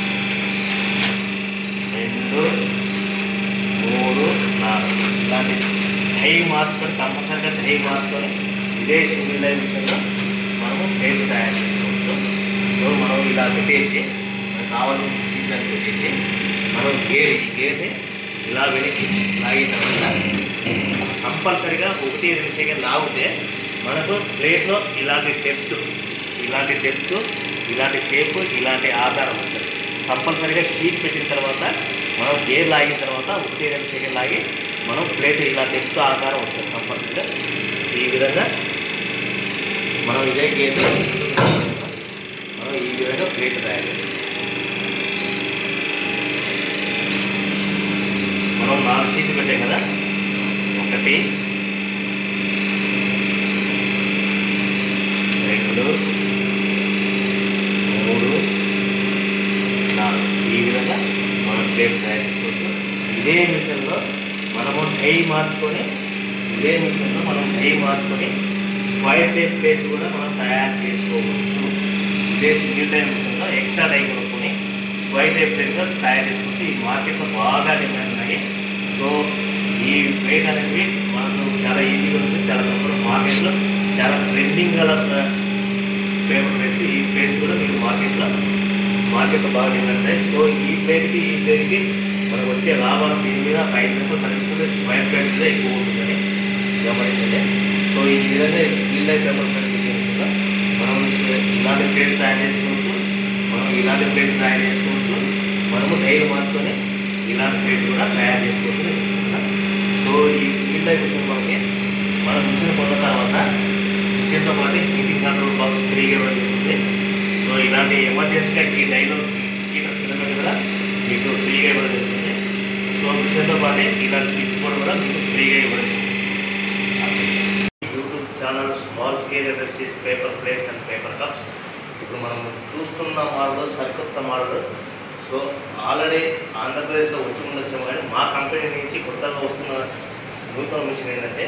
రెండు మూడు నాలుగు ఇలాంటి టై మార్చుకొని కంపల్సరిగా టై మార్చుకొని ఇదే సింగిల్ లైన్ విషయంలో మనము ప్లేట్లు తయారు చేసుకోవచ్చు సో మనం ఇలా పెట్టేసి మనకు కావాల్సిన సీజన్ పెట్టేసి మనం గేర్ ఈ గేర్ని ఇలా వెనక్కి లాగిన తర్వాత కంపల్సరిగా ఒకటి రెండు సెకండ్ లాగితే మనకు ప్లేట్లో ఇలాంటి డెప్త్ ఇలాంటి డెప్త్ ఇలాంటి షేప్ ఇలాంటి ఆకారం ఉంటుంది కంపల్సరీగా షీట్ పెట్టిన తర్వాత మనం గేర్ లాగిన తర్వాత ఒకటి రెండు సెకండ్ లాగి మనం ప్లేట్ ఇలా డెప్త్ ఆకారం వస్తుంది కంపల్సరీగా ఈ విధంగా మనం ఇదే గేర్ మనం ఈ విధంగా ప్లేట్ తయారు చేస్తాం మనం నాలుగు షీట్లు పెట్టాం కదా ఒకటి రెండు మూడు నాలుగు ఈ విధంగా మనం ప్లేట్ తయారు చేసుకోవచ్చు ఇదే మిషన్లో మనము డై మార్చుకొని ఇదే మిషన్లో మనం డై మార్చుకొని స్క్వైర్ టైప్ ప్లేట్ కూడా మనం తయారు చేసుకోవచ్చు ఇదే సింగిల్ టైం మిషన్లో ఎక్స్ట్రా డై కొనుక్కొని స్క్వైర్ టైప్ ప్లేట్ కూడా తయారు చేసుకోవచ్చు ఈ మార్కెట్లో బాగా డిమాండ్ ఉన్నాయి సో ఈ ప్లేట్ అనేది మనకు చాలా ఈజీగా ఉంటుంది చాలా తక్కువ మార్కెట్లో చాలా ట్రెండింగ్ గల పేపర్ ప్లేట్స్ ఈ ప్లేట్స్ కూడా మీకు మార్కెట్లో మార్కెట్లో బాగా డిమాండ్ ఉంటాయి సో ఈ ప్లేట్కి ఈ ప్లేట్కి మనకు వచ్చే లాభాలు దీని మీద five percent service square plate మీద ఎక్కువ ఉంటుందని గమనించండి సో ఈ విధంగా స్టీల్ లైఫ్ పేపర్ ప్లేట్ కూడా మనం ఇలాంటి ప్లేట్ తయారు చేసుకోవచ్చు మనం ఇలాంటి ప్లేట్ తయారు చేసుకోవచ్చు మనము డైలు మార్చుకొని ఇలాంటి ప్లేట్ కూడా తయారు చేసుకోవచ్చు నేను చెప్తున్నా. సో ఈ స్టీల్ లైఫ్ మిషన్ మనకి మనం మిషన్ కొన్న తర్వాత మిషన్తో పాటు హీటింగ్ కంట్రోల్ బాక్స్ ఫ్రీగా ఇవ్వడం జరుగుతుంది సో ఇలాంటి ఎమర్జెన్సీగా ఈ డైలో హీటర్ ఫిలమెంట్ కూడా మీకు ఫ్రీగా ఇవ్వడం జరుగుతుంది సో మిషన్తో పాటు ఇలాంటి స్విచ్ బోర్డ్ కూడా మీకు ఫ్రీగా ఇవ్వడం జరుగుతుంది YouTube channel small scale industries paper plates and paper cups ఇప్పుడు మనం చూస్తున్న మోడల్ సరికొత్త మోడల్ సో ఆల్రెడీ ఆంధ్రప్రదేశ్లో వచ్చి ఉండొచ్చాము కానీ మా కంపెనీ నుంచి కొత్తగా వస్తున్న నూతన మిషన్ ఏంటంటే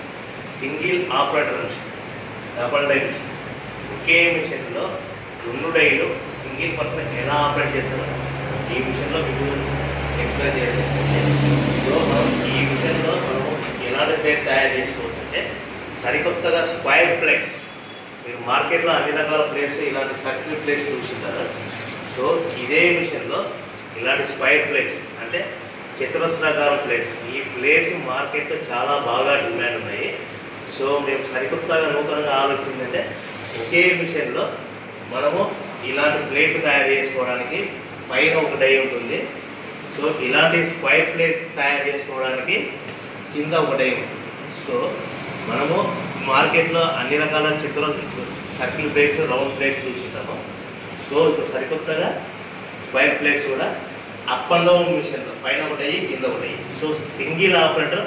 single operator machine double die machine ఒకే మిషన్లో రెండు డైలు సింగిల్ పర్సన్ ఎలా ఆపరేట్ చేస్తారో ఈ మిషన్లో మీకు ఎక్స్ప్లెయిన్ చేయడం సో మనం ఈ మిషన్లో మనం ఎలాంటి ప్లేట్ తయారు చేసుకోవచ్చు అంటే సరికొత్తగా స్క్వైర్ ప్లేట్స్ మీరు మార్కెట్లో అన్ని రకాల ప్లేట్స్ ఇలాంటి సర్కిల్ ప్లేట్స్ చూస్తుంటారు సో ఇదే మిషన్లో ఇలాంటి స్క్వైర్ ప్లేట్స్ అంటే చతురస్రాకార ప్లేట్స్ ఈ ప్లేట్స్ మార్కెట్లో చాలా బాగా డిమాండ్ ఉన్నాయి సో మేము సరికొత్తగా నూతనంగా ఆలోచించిందంటే ఒకే మిషన్లో మనము ఇలాంటి ప్లేట్ తయారు చేసుకోవడానికి పైన ఒక డై ఉంటుంది సో ఇలాంటి స్క్వైర్ ప్లేట్ తయారు చేసుకోవడానికి కింద ఒక డై ఉంటుంది సో మనము మార్కెట్లో అన్ని రకాల చిత్ర సర్కిల్ ప్లేట్స్ రౌండ్ ప్లేట్స్ చూసుకుంటాము సో ఇప్పుడు సరికొత్తగా స్క్వైర్ ప్లేట్స్ కూడా అప్ అండ్ డౌన్ మిషన్లో పైన ఒకటి అయ్యి కింద ఒకటి అయ్యి so single operator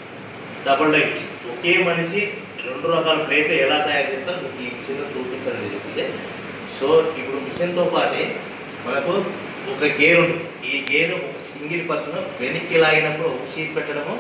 double die machine ఒకే మనిషి రెండు రకాల ప్లేట్లు ఎలా తయారు చేస్తారో మీకు ఈ మిషన్లో చూపించడం జరుగుతుంది సో ఇప్పుడు మిషన్తో పాటే మనకు ఒక గేర్ ఉంటుంది ఈ గేర్ ఒక సింగిల్ పర్సన్ వెనక్కి లాగినప్పుడు ఒక షీట్ పెట్టడము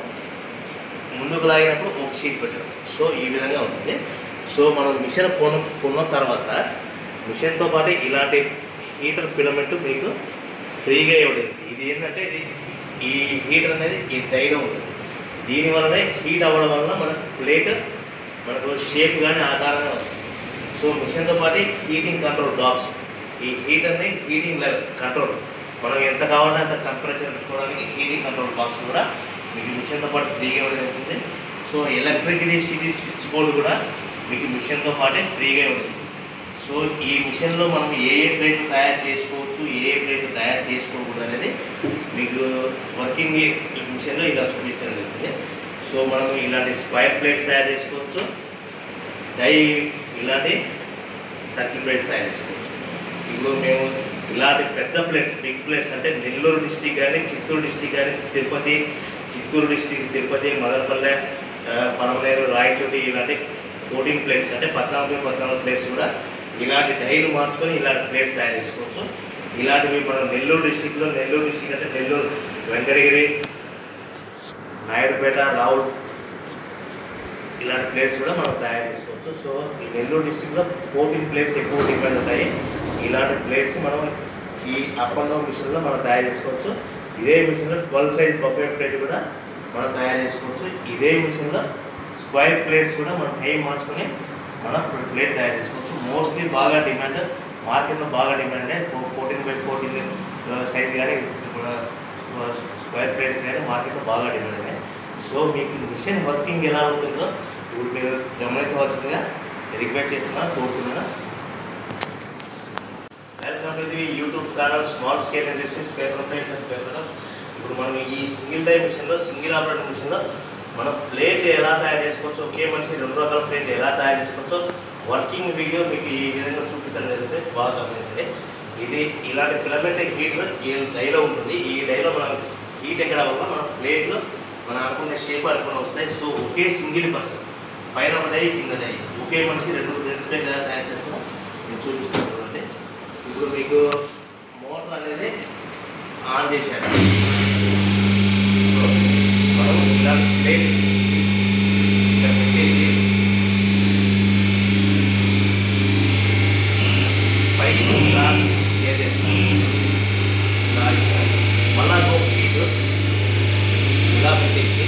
ముందుకు లాగినప్పుడు ఒక షీట్ పెట్టడం సో ఈ విధంగా ఉంటుంది సో మనం మిషన్ కొను కొన్న తర్వాత మిషన్తో పాటు ఇలాంటి హీటర్ ఫిలమెంట్ మీకు ఫ్రీగా ఇవ్వడం ఇది ఏంటంటే ఇది ఈ హీటర్ అనేది ఈ డైలో ఉంటుంది దీని వల్లనే హీట్ అవ్వడం వలన మన ప్లేట్ మనకు షేప్ కానీ ఆకారంగా వస్తుంది సో మిషన్తో పాటు హీటింగ్ కంట్రోల్ బాక్స్ ఈ హీటర్ని హీటింగ్ లెవెల్ కంట్రోల్ మనం ఎంత కావాలంటే అంత టెంపరేచర్ పెట్టుకోవడానికి హీటింగ్ కంట్రోల్ బాక్స్ కూడా మీకు మిషన్తో పాటు ఫ్రీగా ఇవ్వడం జరుగుతుంది so electricity city switch board కూడా మీకు మిషన్తో పాటే ఫ్రీగా ఇవ్వడం జరుగుతుంది సో ఈ మిషన్లో మనం ఏ ఏ ప్లేట్లు తయారు చేసుకోవచ్చు ఏ ఏ ప్లేట్లు తయారు చేసుకోకూడదు అనేది మీకు వర్కింగ్ ఈ మిషన్లో ఇలా చూపించడం జరుగుతుంది సో మనం ఇలాంటి స్క్వైర్ ప్లేట్స్ తయారు చేసుకోవచ్చు డై ఇలాంటి సర్కిల్ ప్లేట్స్ తయారు చేసుకోవచ్చు ఇప్పుడు మేము ఇలాంటి పెద్ద ప్లేట్స్ బిగ్ ప్లేట్స్ అంటే నెల్లూరు డిస్టిక్ కానీ చిత్తూరు డిస్టిక్ కానీ తిరుపతి చిత్తూరు డిస్టిక్ తిరుపతి మదనపల్లె ఆ, పనమనేరు రాయచోటి ఇలాంటి ఫోర్టీన్ ప్లేట్స్ అంటే పద్నాలుగు పద్నాలుగు ప్లేట్స్ కూడా ఇలాంటి డైలు మార్చుకొని ఇలాంటి ప్లేట్స్ తయారు చేసుకోవచ్చు ఇలాంటివి మనం నెల్లూరు డిస్టిక్లో నెల్లూరు డిస్టిక్ అంటే నెల్లూరు వెంకటగిరి నాయుడుపేట రావుల్ ఇలాంటి ప్లేస్ కూడా మనం తయారు చేసుకోవచ్చు సో ఈ నెల్లూరు డిస్టిక్లో ఫోర్టీన్ ప్లేస్ ఎక్కువ డిపెండ్ ఉంటాయి ఇలాంటి ప్లేట్స్ మనం ఈ అప్ అండ్ డౌన్ మిషన్లో మనం తయారు చేసుకోవచ్చు ఇదే మిషన్లో ట్వెల్వ్ సైజ్ బఫే ప్లేట్ కూడా మనం తయారు చేసుకోవచ్చు ఇదే మిషన్లో స్క్వైర్ ప్లేట్స్ కూడా మనం టైం మార్చుకొని మనం ప్లేట్ తయారు చేసుకోవచ్చు మోస్ట్లీ బాగా డిమాండ్ మార్కెట్లో బాగా demand fourteen by fourteen size కానీ స్క్వైర్ ప్లేట్స్ కానీ మార్కెట్లో బాగా డిమాండ్ ఉన్నాయి సో మీకు మిషన్ వర్కింగ్ ఎలా ఉంటుందో ఇప్పుడు మీరు గమనించవలసిందిగా రిక్వెస్ట్ చేస్తున్నా కోరుతున్నాను welcome to the YouTube channel small scale industries paper plates and paper ఇప్పుడు మనం ఈ సింగిల్ డై మిషన్లో సింగిల్ ఆపరేటర్ మిషన్లో మనం ప్లేట్ ఎలా తయారు చేసుకోవచ్చు ఒకే మనిషి రెండు రకాల ప్లేట్ ఎలా తయారు చేసుకోవచ్చో వర్కింగ్ వీడియో మీకు ఈ విధంగా చూపించడం జరుగుతుంది బాగా గమనించండి ఇది ఇలాంటి ఫిలమెంట్ హీటర్ ఈ డైలో ఉంటుంది ఈ డైలో మనం హీట్ ఎక్కడ వల్ల మన ప్లేట్లు మనం అనుకున్న షేప్ అనుకున్న వస్తాయి సో ఒకే సింగిల్ పర్సన్ పైన ఒక డై కింద డై ఒకే మనిషి రెండు రెండు ప్లేట్ ఎలా తయారు చేస్తామో నేను చూపిస్తాను చూడండి ఇప్పుడు మీకు మోటార్ అనేది ఆన్ చేశాను సో మనం ఇలా ప్లేట్ ఇక్కడ పెట్టేసి పైకి ఇలా ఏదైతే ఇలా ఇక్కడ. మళ్ళా ఒక షీట్ ఇలా పెట్టేసి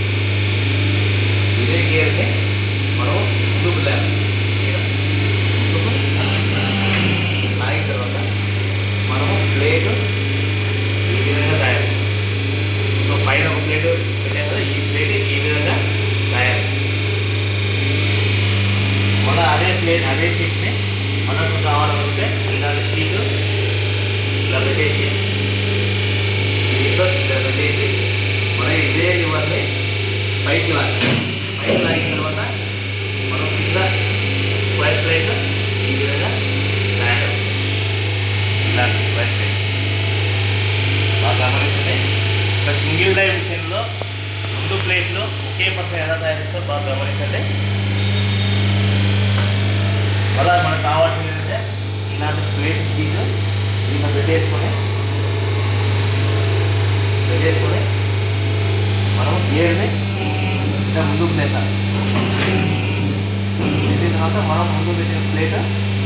ఇదే గేర్ని మనం ముందుకు లేపాలి ఇలా. ముందుకు లాగిన తర్వాత మనము ప్లేట్ ఈ విధంగా తయారు సో పైన ఒక ప్లేట్ పెట్టాం కదా ఈ ప్లేట్ ఈ విధంగా తయారు మళ్ళీ అదే ప్లేట్ అదే షీట్ని మనకు కావాలనుకుంటే ఇలాంటి షీట్ ఇలా పెట్టేసి దీంట్లో ఇలా పెట్టేసి మనం ఇదే ఇవన్నీ పైకి లాగి పైకి లాగిన తర్వాత మనం కింద వైట్ ప్లేట్ ఈ విధంగా తయారు ఇలాంటి వైట్ ప్లేట్ బాగా గమనించండి ఒక సింగిల్ డై మిషన్లో రెండు ప్లేట్లు ఒకే పక్కన ఎలా తయారు చేస్తారో బాగా గమనించండి మళ్ళీ మనకు కావాల్సింది ఏంటంటే ఇలాంటి ప్లేట్ షీట్ దీంట్లో పెట్టేసుకొని పెట్టేసుకొని మనం గేర్ని ఇంకా ముందుకు పెట్టాలి పెట్టిన తర్వాత మనం ముందు పెట్టిన ప్లేట్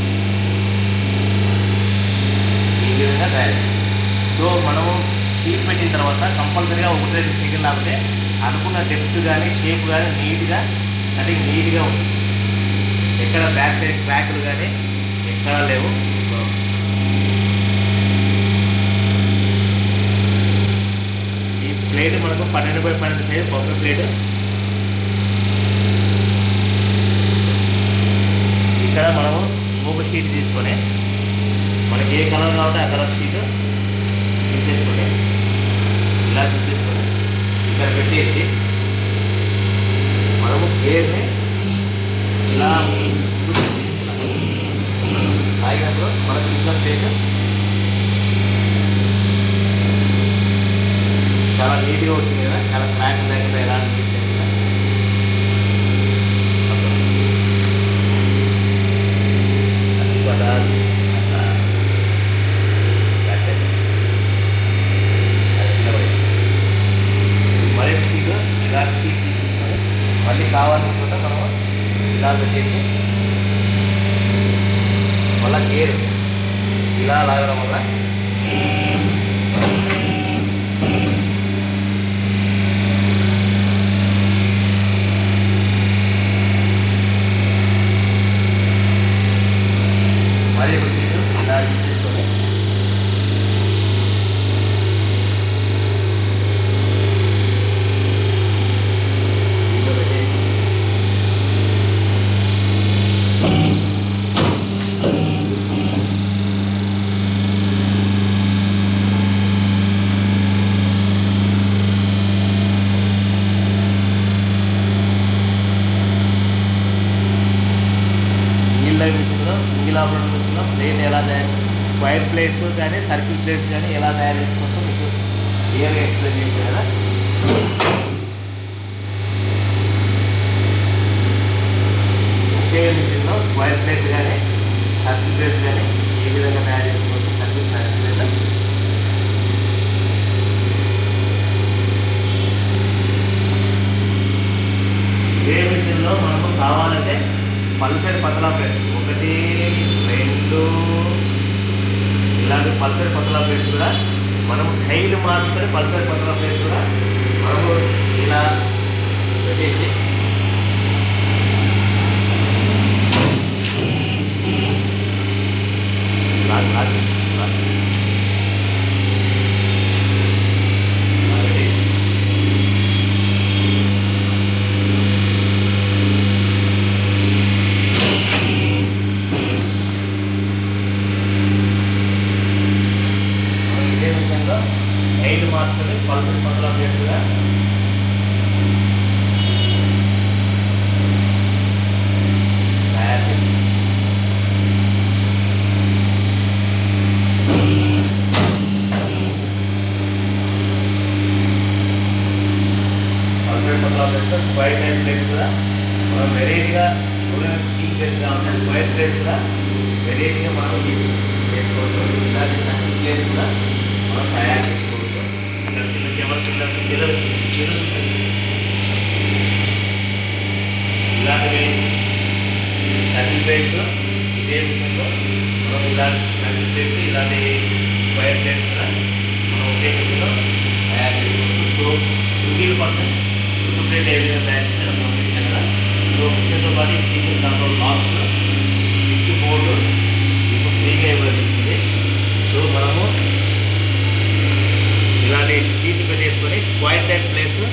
ఈ విధంగా తయారు సో మనము షీట్ పెట్టిన తర్వాత కంపల్సరీగా ఒకటి రెండు సెకండ్ ఆపితే అనుకున్న డెప్త్ కానీ షేప్ కానీ నీట్గా కటింగ్ నీట్గా ఉంది ఎక్కడ బ్యాక్ సైడ్ క్రాక్లు కానీ ఎక్కడా లేవు ఈ ప్లేట్ మనకు పన్నెండు బై పన్నెండు సైజ్ బొమ్మ ప్లేట్ ఇక్కడ మనము మూగ షీట్ తీసుకొని మనకి ఏ కలర్ కావాలంటే ఆ కలర్ షీట్ తీసేసుకొని ఇలా తీసేసుకొని ఇక్కడ పెట్టేసి మనము గేర్ని ఇలా ఆగినప్పుడు మనకు ఇంకా ప్లేట్ చాలా నీట్గా వచ్చింది కదా చాలా క్రాక్ లేకుండా ఎలా అనిపించింది కదా అది పదాలు అట్లా that's it. అది కింద పడేసి. మరీ సీట్ ఇలాంటి సీట్ తీసుకొని మళ్ళీ కావాలనుకుంటే మనం ఇలా పెట్టేసి మళ్ళా గేర్ ఇలా లాగడం వల్ల మరి ఒక సీటు ఇలా తీసుకొని దీంట్లో పెట్టేసి సింగిల్ లైన్ మిషన్లో సింగిల్ ఆపరేటర్ మిషన్లో ప్లేట్ ఎలా తయారు స్క్వైర్ ప్లేట్స్ కానీ సర్కిల్ ప్లేట్స్ కానీ ఎలా తయారు చేసుకోవచ్చో మీకు క్లియర్గా ఎక్స్ప్లెయిన్ చేశాను కదా ఒకే మిషన్లో స్క్వైర్ ప్లేట్స్ కానీ సర్కిల్ ప్లేట్స్ కానీ ఏ విధంగా తయారు చేసుకోవచ్చో కనిపిస్తున్నాను లేదా ఇదే మిషన్లో మనకు కావాలంటే పల్సర్ పతలా ప్లేట్స్ ఒకటి రెండు ఇలాంటి పల్సర్ పతలా ప్లేట్స్ కూడా మనము టైల్ మార్చుకొని పల్సర్ పతలా ప్లేట్స్ కూడా మనము ఇలా పెట్టేసి లాగ్ లాగ్ లాగ్. ఇలా పెట్టేసి మనం ఇదే విధంగా ఐదు మార్చుకొని పల్సర్ పతలా ప్లేట్స్ కూడా తయారు చేస్తాం పేపర్ లా వేస్తాం స్క్వైర్ టైప్ ప్లేట్స్ కూడా మనం వెరైటీగా చూడడానికి స్టీల్ ప్లేట్స్ కావాలి స్క్వైర్ ప్లేట్స్ కూడా వెరైటీగా మనం ఇది చేసుకోవచ్చు ఇలాంటి సర్కిల్ ప్లేట్స్ కూడా మనం తయారు చేసుకోవచ్చు ఇక్కడ చిన్న చిన్న చిన్న పిల్లలు పిల్లలు ఇలాంటివి సర్కిల్ ప్లేట్స్ ఇదే విషయంలో మనం ఇలాంటి సర్కిల్ ప్లేట్స్ ఇలాంటి స్క్వైర్ ప్లేట్స్ కూడా మనం ఒకే విషయంలో తయారు చేసుకోవచ్చు so single person single plate ఏ విధంగా తయారు చేయాలో మనం చూసాం కదా సో మిషన్తో పాటు సీజన్ దాంట్లో లాక్స్ స్విచ్ బోర్డు ఇప్పుడు ఫ్రీగా ఇవ్వబడుతుంది సో మనము ఇలాంటి సీట్ పెట్టేసుకొని స్క్వైర్ టైప్ ప్లేట్స్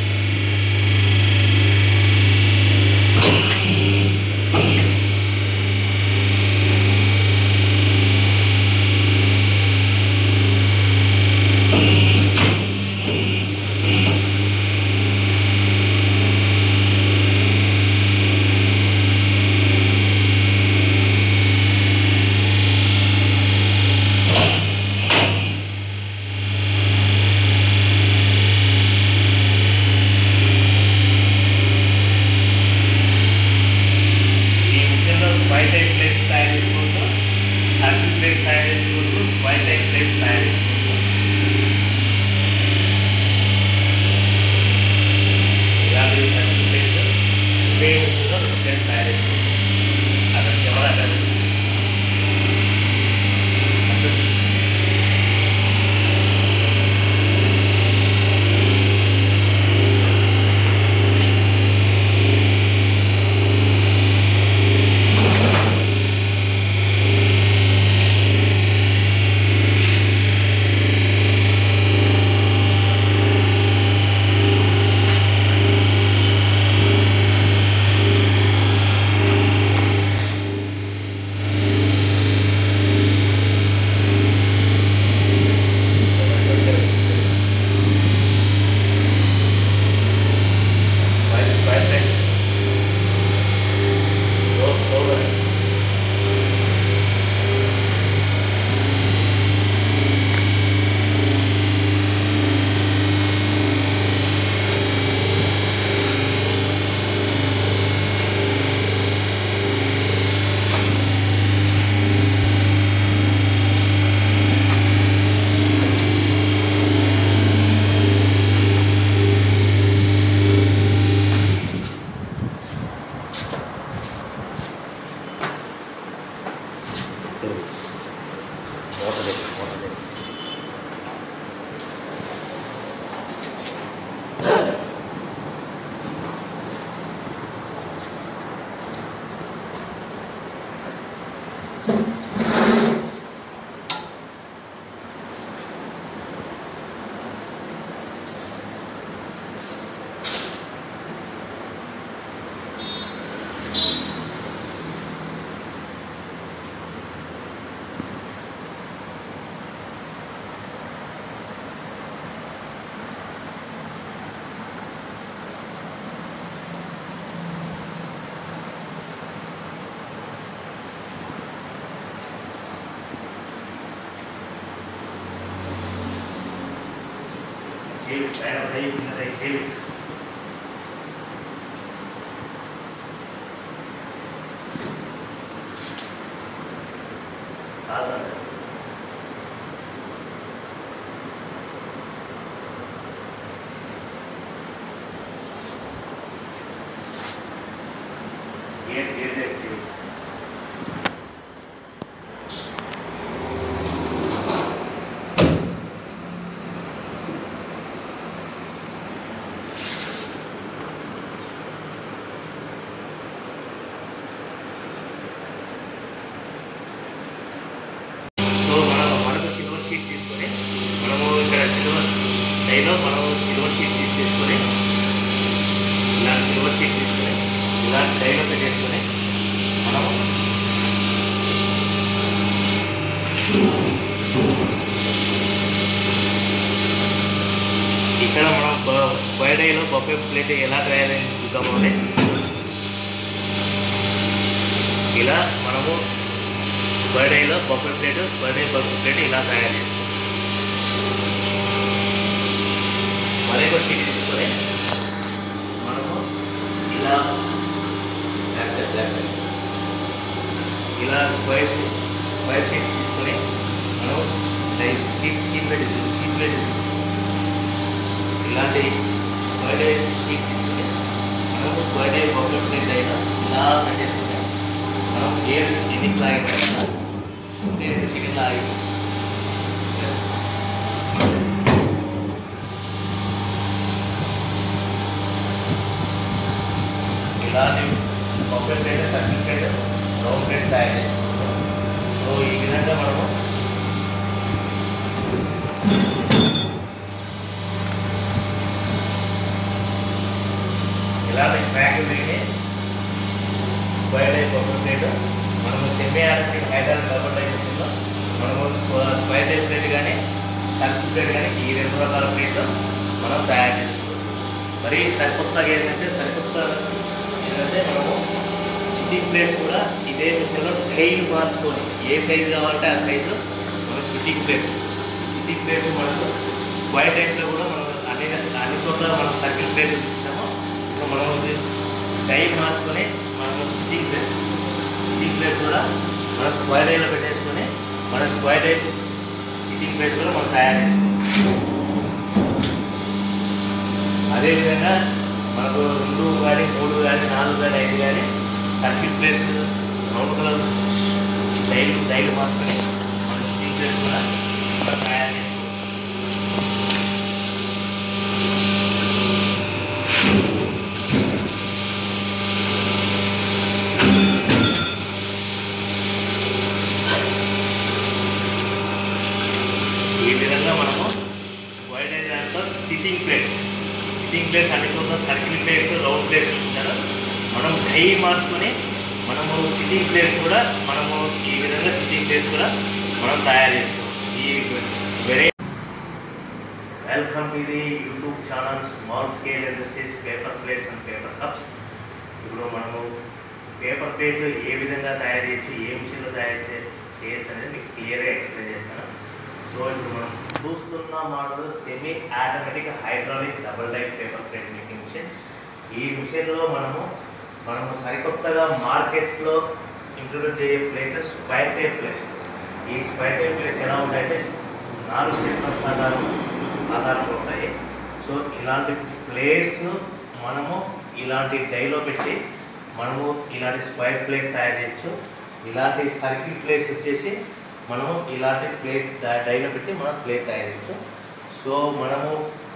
ఈ మిషన్లో స్క్వైర్ టైప్ ప్లేట్స్ తయారు చేసుకోవచ్చు సర్కిల్ ప్లేట్స్ తయారు చేసుకోవచ్చు స్క్వైర్ టైప్ ప్లేట్స్ తయారు చేసుకోవచ్చు ఇలాంటి సర్కిల్ ప్లేట్స్ ఒకే మిషన్లో రెండు ప్లేట్స్ తయారు చేసుకోవచ్చు అక్కడ కెమెరా కాదు స్క్వైర్ స్క్వైర్ ప్లేట్ స్లో స్లోగా వాటర్ వాటర్ చేయి పైన పడి కింద పడి చేయి కాదండి గేట్ గేట్ చేయి సో మనం మనకు సిల్వర్ షీట్ తీసుకొని మనము ఇక్కడ సిల్వర్ డైలో మనం సిల్వర్ షీట్ తీసేసుకొని ఇలాంటి సిల్వర్ షీట్ తీసుకొని ఇలాంటి డైలో పెట్టేసుకొని మనము ఇక్కడ మనం స్క్వైర్ డైలో బొఫే ప్లేట్ ఎలా తయారైంది చూద్దాము అంటే ఇలా మనము బర్త్డేలో buffet plate birthday buffet plate ఇలా తయారు చేస్తాం మరొక షీట్ తీసుకొని మనం ఇలా బ్యాక్ సైడ్ బ్యాక్ సైడ్ ఇలా స్క్వేర్ షీట్ స్క్వేర్ షీట్ తీసుకొని మనం లైక్ షీట్ షీట్ పెట్టి షీట్ పెట్టి ఇలాంటి స్క్వేర్ డే షీట్ తీసుకొని మనము స్క్వేర్ డే బొబ్బే ప్లేట్ అయినా ఇలా పెట్టేసుకుంటే మనం ఏ ఎన్ని లాగిన ఒకటి రెండు సెకండ్లు ఆగి ఇలాంటి buffet plate circle plate round plate తయారు చేసుకుంటాం సో ఈ విధంగా మనము ఇలాంటి ట్రాక్ పెట్టి స్క్వేర్ టైప్ ఒక ప్లేట్ మనము సెమీ ఆర్టిక్ హైదరాబాద్ డబుల్ మనము స్క్వ- స్క్వేర్ టైప్ ప్లేట్ కానీ సర్కిల్ ప్లేట్ కానీ ఈ రెండు రకాల ప్లేట్లు మనం తయారు చేసుకోవచ్చు మరి సరికొత్తగా ఏంటంటే సరికొత్త ఏంటంటే మనము సిట్టింగ్ ప్లేట్స్ కూడా ఇదే విషయంలో టైల్ మార్చుకొని ఏ సైజు కావాలంటే ఆ సైజు మనకు సిట్టింగ్ ప్లేట్స్ సిట్టింగ్ ప్లేట్స్ మనకు స్క్వేర్ టైప్లో కూడా మనం అన్ని అన్ని చోట్ల మనం సర్కిల్ ప్లేట్ చూస్తాము ఇప్పుడు మనం ఇది టైం మార్చుకొని మనం సిట్టింగ్ ప్లేస్ సిట్టింగ్ ప్లేస్ కూడా మనం స్క్వేర్ టైప్లో పెట్టేసుకొని మన స్క్వేర్ టైప్ సిట్టింగ్ ప్లేస్ కూడా మనం తయారు చేసుకోవాలి అదేవిధంగా మనకు రెండు కానీ మూడు కానీ నాలుగు కానీ ఐదు కానీ సర్కిల్ ప్లేస్ రౌండ్ కలర్ డైల్ డైల్ మాత్రమే మన స్టీల్ ప్లేస్ కూడా మనం తయారు చేసుకోవచ్చు ఈ విధంగా మనము వైడ్ అయిన దాంట్లో సిట్టింగ్ ప్లేట్స్ సిట్టింగ్ ప్లేట్స్ అన్ని చోట్ల సర్కిల్ ప్లేట్స్ రౌండ్ ప్లేట్స్ చూస్తున్నారు మనం డై మార్చుకొని మనము సిట్టింగ్ ప్లేట్స్ కూడా మనము ఈ విధంగా సిట్టింగ్ ప్లేట్స్ కూడా మనం తయారు చేసుకోవచ్చు ఈ very welcome to the YouTube channel small scale industries paper plates and paper cups ఇప్పుడు మనము పేపర్ ప్లేట్లు ఏ విధంగా తయారు చేయొచ్చు ఏ మిషన్లో తయారు చే చేయొచ్చు అనేది మీకు క్లియర్గా ఎక్స్ప్లెయిన్ చేస్తాను సో ఇప్పుడు మనం చూస్తున్న model semi automatic hydraulic double die paper plate making machine ఈ మిషన్లో మనము మనము సరికొత్తగా మార్కెట్లో ఇంట్రొడ్యూస్ చేయే ప్లేట్స్ స్క్వైర్ టైప్ ప్లేట్స్ ఈ స్క్వైర్ టైప్ ప్లేట్స్ ఎలా ఉంటాయంటే నాలుగు చెట్ల ఆధారం ఆధారంలో ఉంటాయి సో ఇలాంటి ప్లేట్స్ మనము ఇలాంటి డైలో పెట్టి మనము ఇలాంటి స్క్వైర్ ప్లేట్ తయారు చేయొచ్చు ఇలాంటి సర్కిల్ ప్లేట్స్ వచ్చేసి మనము ఇలాంటి ప్లేట్ డైలో పెట్టి మనం ప్లేట్ తయారు చేయొచ్చు సో మనము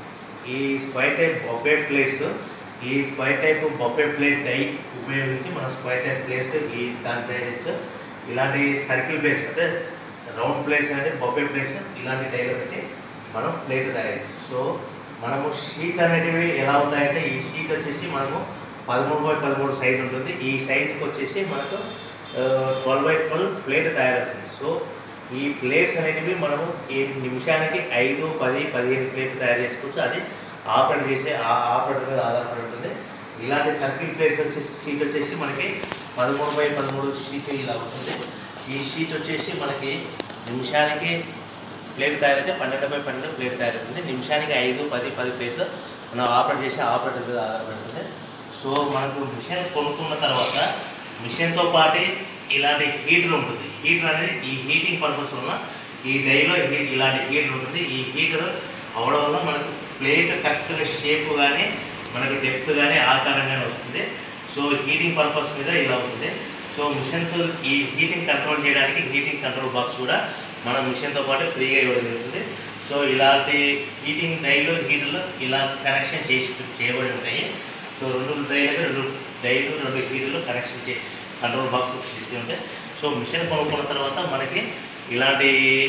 ఈ స్క్వైర్ టైప్ బొఫే ప్లేట్స్ ఈ square type buffet plate die ఉపయోగించి మనం స్క్వైర్ టైప్ ప్లేట్స్ ఈ దాని తయారు చేయొచ్చు ఇలాంటి సర్కిల్ ప్లేట్స్ అంటే రౌండ్ ప్లేట్స్ అంటే బొఫే ప్లేట్స్ ఇలాంటి డైలో పెట్టి మనం ప్లేట్ తయారు చేయొచ్చు సో మనము షీట్ అనేటివి ఎలా ఉంటాయంటే ఈ షీట్ వచ్చేసి మనము పదమూడు బై పదమూడు సైజ్ ఉంటుంది ఈ సైజుకి వచ్చేసి మనకు ట్వెల్వ్ బై ట్వెల్వ్ ప్లేట్ తయారవుతుంది సో ఈ ప్లేట్స్ అనేటివి మనము ఈ నిమిషానికి ఐదు పది పదిహేను ప్లేట్లు తయారు చేసుకోవచ్చు అది ఆపరేట్ చేసే ఆ ఆపరేటర్ మీద ఆధారపడి ఉంటుంది ఇలాంటి సర్కిల్ ప్లేట్స్ వచ్చేసి షీట్ వచ్చేసి మనకి పదమూడు బై పదమూడు షీట్ ఇలా ఉంటుంది ఈ షీట్ వచ్చేసి మనకి నిమిషానికి ప్లేట్ తయారైతే పన్నెండు బై పన్నెండు ప్లేట్ తయారవుతుంది నిమిషానికి ఐదు పది పది ప్లేట్లు మనం ఆపరేట్ చేసే ఆపరేటర్ మీద ఆధారపడుతుంది సో మనకు మిషన్ కొనుక్కున్న తర్వాత మిషన్తో పాటు ఇలాంటి హీటర్ ఉంటుంది హీటర్ అనేది ఈ హీటింగ్ పర్పస్ వల్ల ఈ డైలో హీట్ ఇలాంటి హీటర్ ఉంటుంది ఈ హీటర్ అవడం వల్ల మనకు ప్లేట్ కరెక్ట్గా షేప్ కానీ మనకు డెప్త్ కానీ ఆకారం కానీ వస్తుంది సో హీటింగ్ పర్పస్ మీద ఇలా ఉంటుంది సో మిషన్తో ఈ హీటింగ్ కంట్రోల్ చేయడానికి హీటింగ్ కంట్రోల్ బాక్స్ కూడా మన మిషన్తో పాటు ఫ్రీగా ఇవ్వడం జరుగుతుంది సో ఇలాంటి హీటింగ్ డైలు హీటర్లు ఇలా కనెక్షన్ చేసి చేయబడి ఉంటాయి సో రెండు డైలకు రెండు డైలు రెండు హీటర్లు కనెక్షన్ చే కంట్రోల్ బాక్స్ ఇస్తూ ఉంటాయి సో మిషన్ కొనుక్కున్న తర్వాత మనకి ఇలాంటి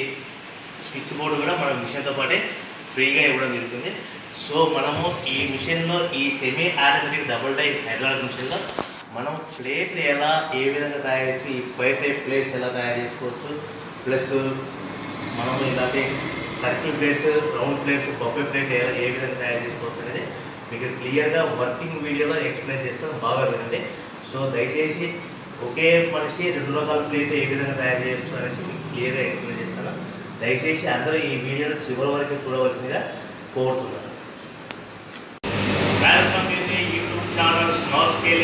స్విచ్ బోర్డు కూడా మన మిషన్తో పాటే ఫ్రీగా ఇవ్వడం జరుగుతుంది సో మనము ఈ మిషన్లో ఈ semi automatic double die hydraulic మిషన్లో మనం ప్లేట్లు ఎలా ఏ విధంగా తయారు చేయొచ్చు ఈ స్క్వైర్ టైప్ ప్లేట్స్ ఎలా తయారు చేసుకోవచ్చు ప్లస్ మనం ఇలాంటి circle plates round plates buffet plate ఎలా ఏ విధంగా తయారు చేసుకోవచ్చు అనేది మీకు క్లియర్గా వర్కింగ్ వీడియోలో ఎక్స్ప్లెయిన్ చేస్తాను బాగా వినండి సో దయచేసి ఒకే మనిషి రెండు రకాల ప్లేట్ ఏ విధంగా తయారు చేయొచ్చు అనేసి మీకు క్లియర్గా ఎక్స్ప్లెయిన్ చేస్తాను దయచేసి అందరూ ఈ వీడియోను చివరి వరకు చూడవలసిందిగా కోరుతున్నాను welcome to the YouTube channel small scale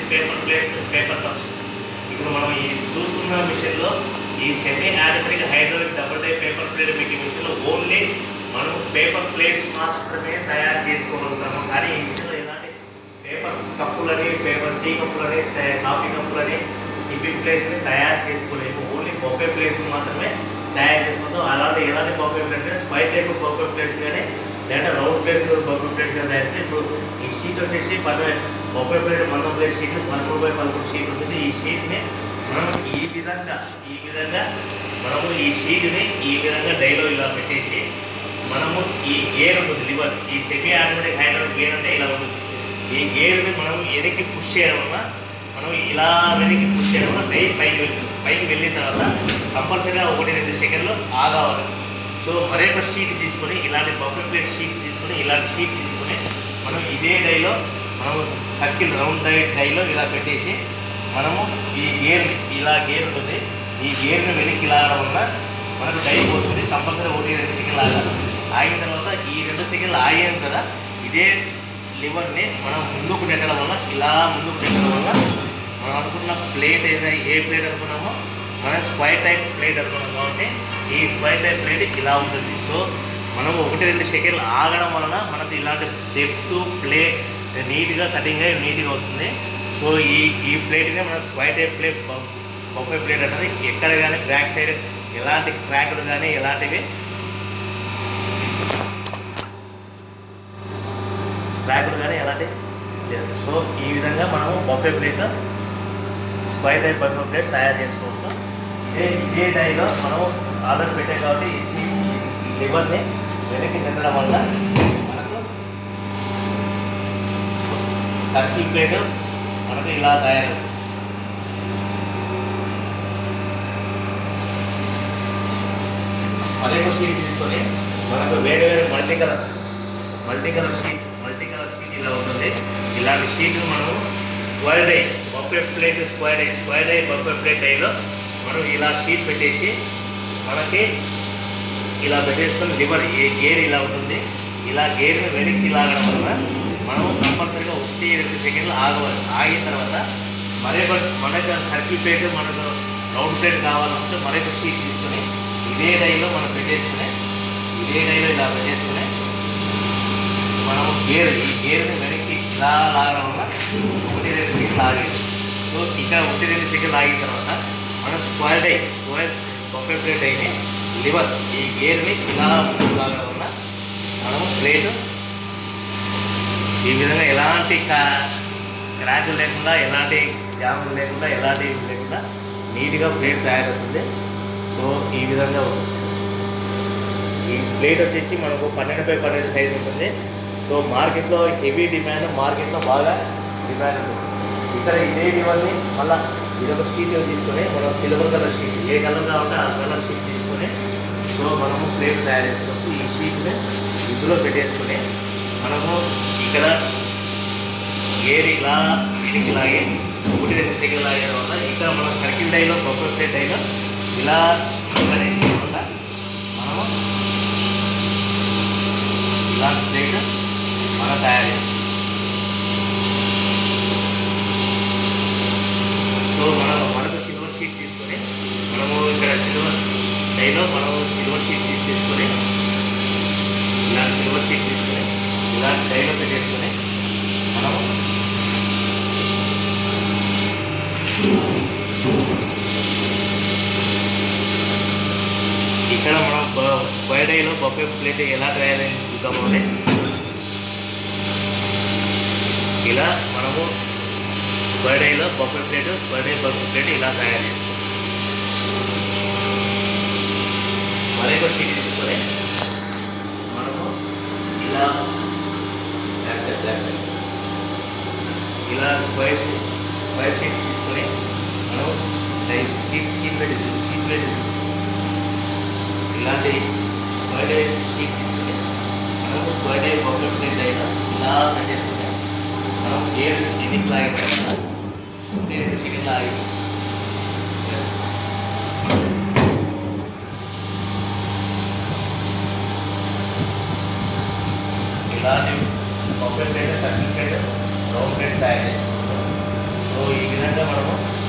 paper plates paper cups ఇప్పుడు మనం ఈ చూస్తున్న మిషన్లో ఈ semi automatic hydraulic double die paper plate making మిషన్లో ఓన్లీ మనం పేపర్ ప్లేట్స్ మాత్రమే తయారు చేసుకోగలుగుతాము కానీ ఈ మిషన్లో ఎలాంటి పేపర్ కప్పులని పేపర్ టీ కప్పులని తే- కాఫీ కప్పులని టిఫిన్ ప్లేట్స్ని తయారు చేసుకోలేము ఓన్లీ బొఫే ప్లేట్స్ మాత్రమే తయారు చేసుకుంటాం అలాంటి ఎలాంటి బొఫే ప్లేట్స్ స్పైట్ టైప్ బొఫే ప్లేట్స్ కానీ లేదా రౌండ్ ప్లేట్స్ బొఫే ప్లేట్స్ కానీ తయారు చేస్తే ఇప్పుడు ఈ షీట్ వచ్చేసి పది బొఫే ప్లేట్ మందం ప్లేట్ షీట్ పదమూడు బై పదమూడు షీట్ ఉంటుంది ఈ షీట్ని మనం ఈ విధంగా ఈ విధంగా మనము ఈ షీట్ని ఈ విధంగా డైలో ఇలా పెట్టేసి మనము ఈ గేర్ ఉంటుంది లివర్ ఈ సెమీ ఆటోమేటిక్ హైడ్రాలిక్ గేర్ అంటే ఇలా ఉంటుంది ఈ గేర్ని మనం వెనక్కి పుష్ చేయడం వల్ల మనం ఇలా వెనక్కి పుష్ చేయడం వల్ల డై పైకి వెళ్తుంది పైకి వెళ్ళిన తర్వాత కంపల్సరీగా ఒకటి రెండు సెకండ్లు ఆగావాలి సో మరొక షీట్ తీసుకొని ఇలాంటి బఫే ప్లేట్ షీట్ తీసుకొని ఇలాంటి షీట్ తీసుకొని మనం ఇదే డైలో మనము సర్కిల్ రౌండ్ డై డైలో ఇలా పెట్టేసి మనము ఈ గేర్ ఇలా గేర్ ఉంటుంది ఈ గేర్ని వెనక్కి లాగడం వల్ల మనకు డై పోతుంది కంపల్సరీ ఒకటి రెండు సెకండ్లు ఆగాలి ఆగిన తర్వాత ఈ రెండు సెకండ్లు ఆగాం కదా ఇదే లివర్ని మనం ముందుకు నెట్టడం వల్ల ఇలా ముందుకు నెట్టడం వల్ల మనం అనుకున్న ప్లేట్ ఏదైనా ఏ ప్లేట్ అనుకున్నామో మనం స్క్వైర్ టైప్ ప్లేట్ అనుకున్నాం కాబట్టి ఈ స్క్వైర్ టైప్ ప్లేట్ ఇలా ఉంటుంది సో మనం ఒకటి రెండు సెకండ్లు ఆగడం వలన మనకు ఇలాంటి డెప్త్ ప్లేట్ నీట్గా కటింగ్ అయ్యి నీట్గా వస్తుంది సో ఈ ఈ ప్లేట్నే మనం square type plate buffet plate అనేది ఎక్కడ కానీ బ్యాక్ సైడ్ ఎలాంటి క్రాకులు కానీ ఎలాంటివి క్రాకులు కానీ ఎలాంటి లేదు. సో ఈ విధంగా మనము buffet plate square type buffet plate తయారు చేసుకోవచ్చు ఇదే ఇదే డైలో మనం ఆర్డర్ పెట్టాం కాబట్టి ఈ సీ- ఈ- ఈ లివర్ని వెనక్కి తినడం వల్ల మనకు సర్కిల్ ప్లేట్ మనకు ఇలా తయారవుతుంది మరొక షీట్ తీసుకొని మనకు వేరే వేరే multi colour multi colour sheet multi colour sheet ఇలా ఉంటుంది ఇలాంటి షీట్ మనము square die buffet plate square die square die buffet plate డైలో మనం ఇలా షీట్ పెట్టేసి మనకి ఇలా పెట్టేసుకొని లివర్ ఏ గేర్ ఇలా ఉంటుంది ఇలా గేర్ని వెనక్కి లాగడం వల్ల మనం కంపల్సరీగా ఒకటి రెండు సెకండ్లు ఆగవాలి ఆగిన తర్వాత మరొక మనకు సర్కిల్ ప్లేట్ మనకు రౌండ్ ప్లేట్ కావాలంటే మరొక షీట్ తీసుకొని ఇదే డైలో మనం పెట్టేసుకుని ఇదే డైలో ఇలా పెట్టేసుకుని మనం గేర్ ఈ గేర్ని వెనక్కి ఇలా లాగడం వల్ల ఒకటి రెండు సెకండ్లు ఆగేది సో ఇక్కడ ఒకటి రెండు సెకండ్లు ఆగిన తర్వాత మనం square die square buffet plate అయిన లివర్ ఈ గేర్ని ఇలా ముందుకు లాగడం వల్ల మనము ప్లేట్ ఈ విధంగా ఎలాంటి కా- క్రాకులు లేకుండా ఎలాంటి జాములు లేకుండా ఎలాంటి ఇవి లేకుండా నీట్గా ప్లేట్ తయారవుతుంది సో ఈ విధంగా ఉంటుంది ఈ ప్లేట్ వచ్చేసి మనకు పన్నెండు బై పన్నెండు సైజ్ ఉంటుంది సో మార్కెట్లో హెవీ డిమాండ్ మార్కెట్లో బాగా డిమాండ్ ఉంటుంది ఇక్కడ ఇదే ఇవన్నీ మళ్ళీ ఇదొక షీట్ తీసుకొని మనం సిల్వర్ కలర్ షీట్ ఏ కలర్ కావాలంటే ఆ కలర్ షీట్ తీసుకొని సో మనము ప్లేట్ తయారు చేసుకోవచ్చు ఈ షీట్ని ఇందులో పెట్టేసుకొని మనము ఇక్కడ ఏరి ఇలా వీటికి లాగే ఒకటి రెండు సెకండ్ లాగే వల్ల ఇక్కడ మనం సర్కిల్ డైలో బొబ్బర్ ప్లేట్ డైలో ఇలా వల్ల మనము ఇలాంటి ప్లేట్ మనం తయారు చేస్తాం సో మనం మనకు సిల్వర్ షీట్ తీసుకొని మనము ఇక్కడ సిల్వర్ డైలో మనము సిల్వర్ షీట్ తీసేసుకొని ఇలాంటి సిల్వర్ షీట్ తీసుకొని ఇలాంటి డైలో పెట్టేసుకొని మనము ఇక్కడ మనం బ- స్క్వేర్ డైలో బఫే ప్లేట్ ఎలా తయారైంది చూద్దాము అంటే ఇలా మనము స్క్వేర్ డైలో buffet plate square die buffet plate ఇలా తయారు చేసుకోవాలి మరొక షీట్ తీసుకొని మనము ఇలా బ్యాక్ సైడ్ బ్యాక్ సైడ్ ఇలా స్క్వేర్ షీట్ స్క్వేర్ షీట్ తీసుకొని మనం డై- షీట్ షీట్ పెట్టి షీట్ పెట్టి ఇలాంటి స్క్వేర్ డే షీట్ తీసుకొని మనము స్క్వేర్ డే బొబ్బర్ ప్లేట్ అయినా ఇలా పెట్టేసుకుంటే మనం ఏ ఎన్నికి లాగే పెట్టాలి ఒకటి రెండు సెకండ్ లాగి ఇలాంటి buffet plate circle plate round plate తయారు చేసుకుంటాం సో సో ఈ విధంగా మనము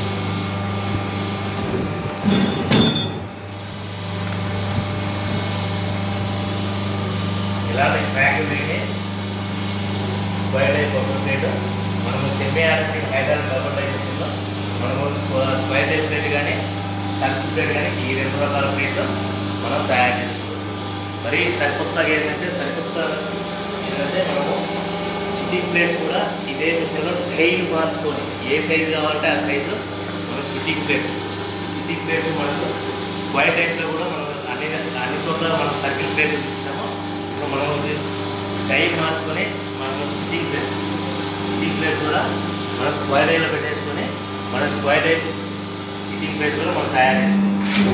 ఇలాంటి ట్రాక్ లేని స్క్వైర్ టైప్ ఒక ప్లేట్ మనము సెమీ ఆర్టిక్ హైదరాబాద్ డబుల్ డైజెషన్లో మనము స్క్వ- స్క్వైర్ టైప్ ప్లేట్ కానీ సర్కిల్ ప్లేట్ కానీ ఈ రెండు రకాల ప్లేట్లు మనం తయారు చేసుకోవచ్చు మరి సరికొత్తగా ఏంటంటే సరికొత్త ఏంటంటే మనము సిట్టింగ్ ప్లేట్స్ కూడా ఇదే మిషన్లో డైలీ మార్చుకొని ఏ సైజు కావాలంటే ఆ సైజు మనం సిట్టింగ్ ప్లేట్స్ సిట్టింగ్ ప్లేట్స్ మనకు స్క్వైర్ టైప్లో కూడా మనం అన్ని అన్ని చోట్ల మనం సర్కిల్ ప్లేట్ చూస్తాము ఇప్పుడు మనం డై మార్చుకొని మనం సిట్టింగ్ ప్లేట్స్ సిట్టింగ్ ప్లేట్స్ కూడా మనం స్క్వైర్ డైలో పెట్టేసుకొని మనం స్క్వైర్ డై సిట్టింగ్ ప్లేట్స్ కూడా మనం తయారు చేసుకోవాలి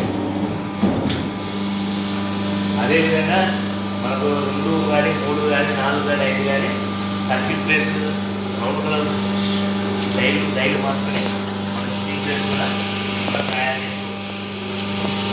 అదేవిధంగా మనకు రెండు కానీ మూడు కానీ నాలుగు కానీ ఐదు కానీ సర్కిట్ ప్లేస్ రౌండ్ కలర్ డైలు డైలు మాత్రమే మన స్టీల్ ప్లేస్ కూడా మనం తయారు చేసుకోవచ్చు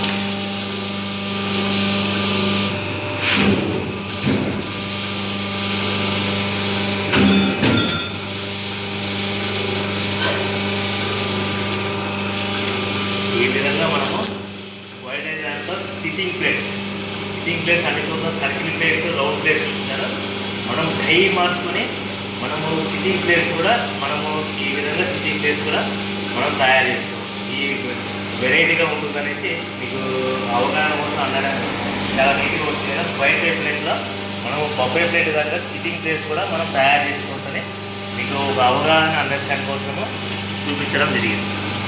ఈ విధంగా మనము వైడ్ దాంట్లో సిట్టింగ్ ప్లేట్స్ సిట్టింగ్ ప్లేట్స్ అన్ని చోట్ల సర్కిల్ ప్లేట్స్ రౌండ్ ప్లేట్స్ చూస్తున్నారు మనం డై మార్చుకొని మనము సిట్టింగ్ ప్లేట్స్ కూడా మనము ఈ విధంగా సిట్టింగ్ ప్లేట్స్ కూడా మనం తయారు చేసుకోవచ్చు ఈ వెరైటీగా ఉంటుందనేసి మీకు అవగాహన కోసం అందడానికి చాలా నీట్గా ఉంటుంది కదా స్క్వైర్ టైప్ ప్లేట్లో మనం బొఫే ప్లేట్ కనుక సిట్టింగ్ ప్లేట్స్ కూడా మనం తయారు చేసుకోవచ్చని మీకు ఒక అవగాహన అండర్స్టాండ్ కోసము చూపించడం జరిగింది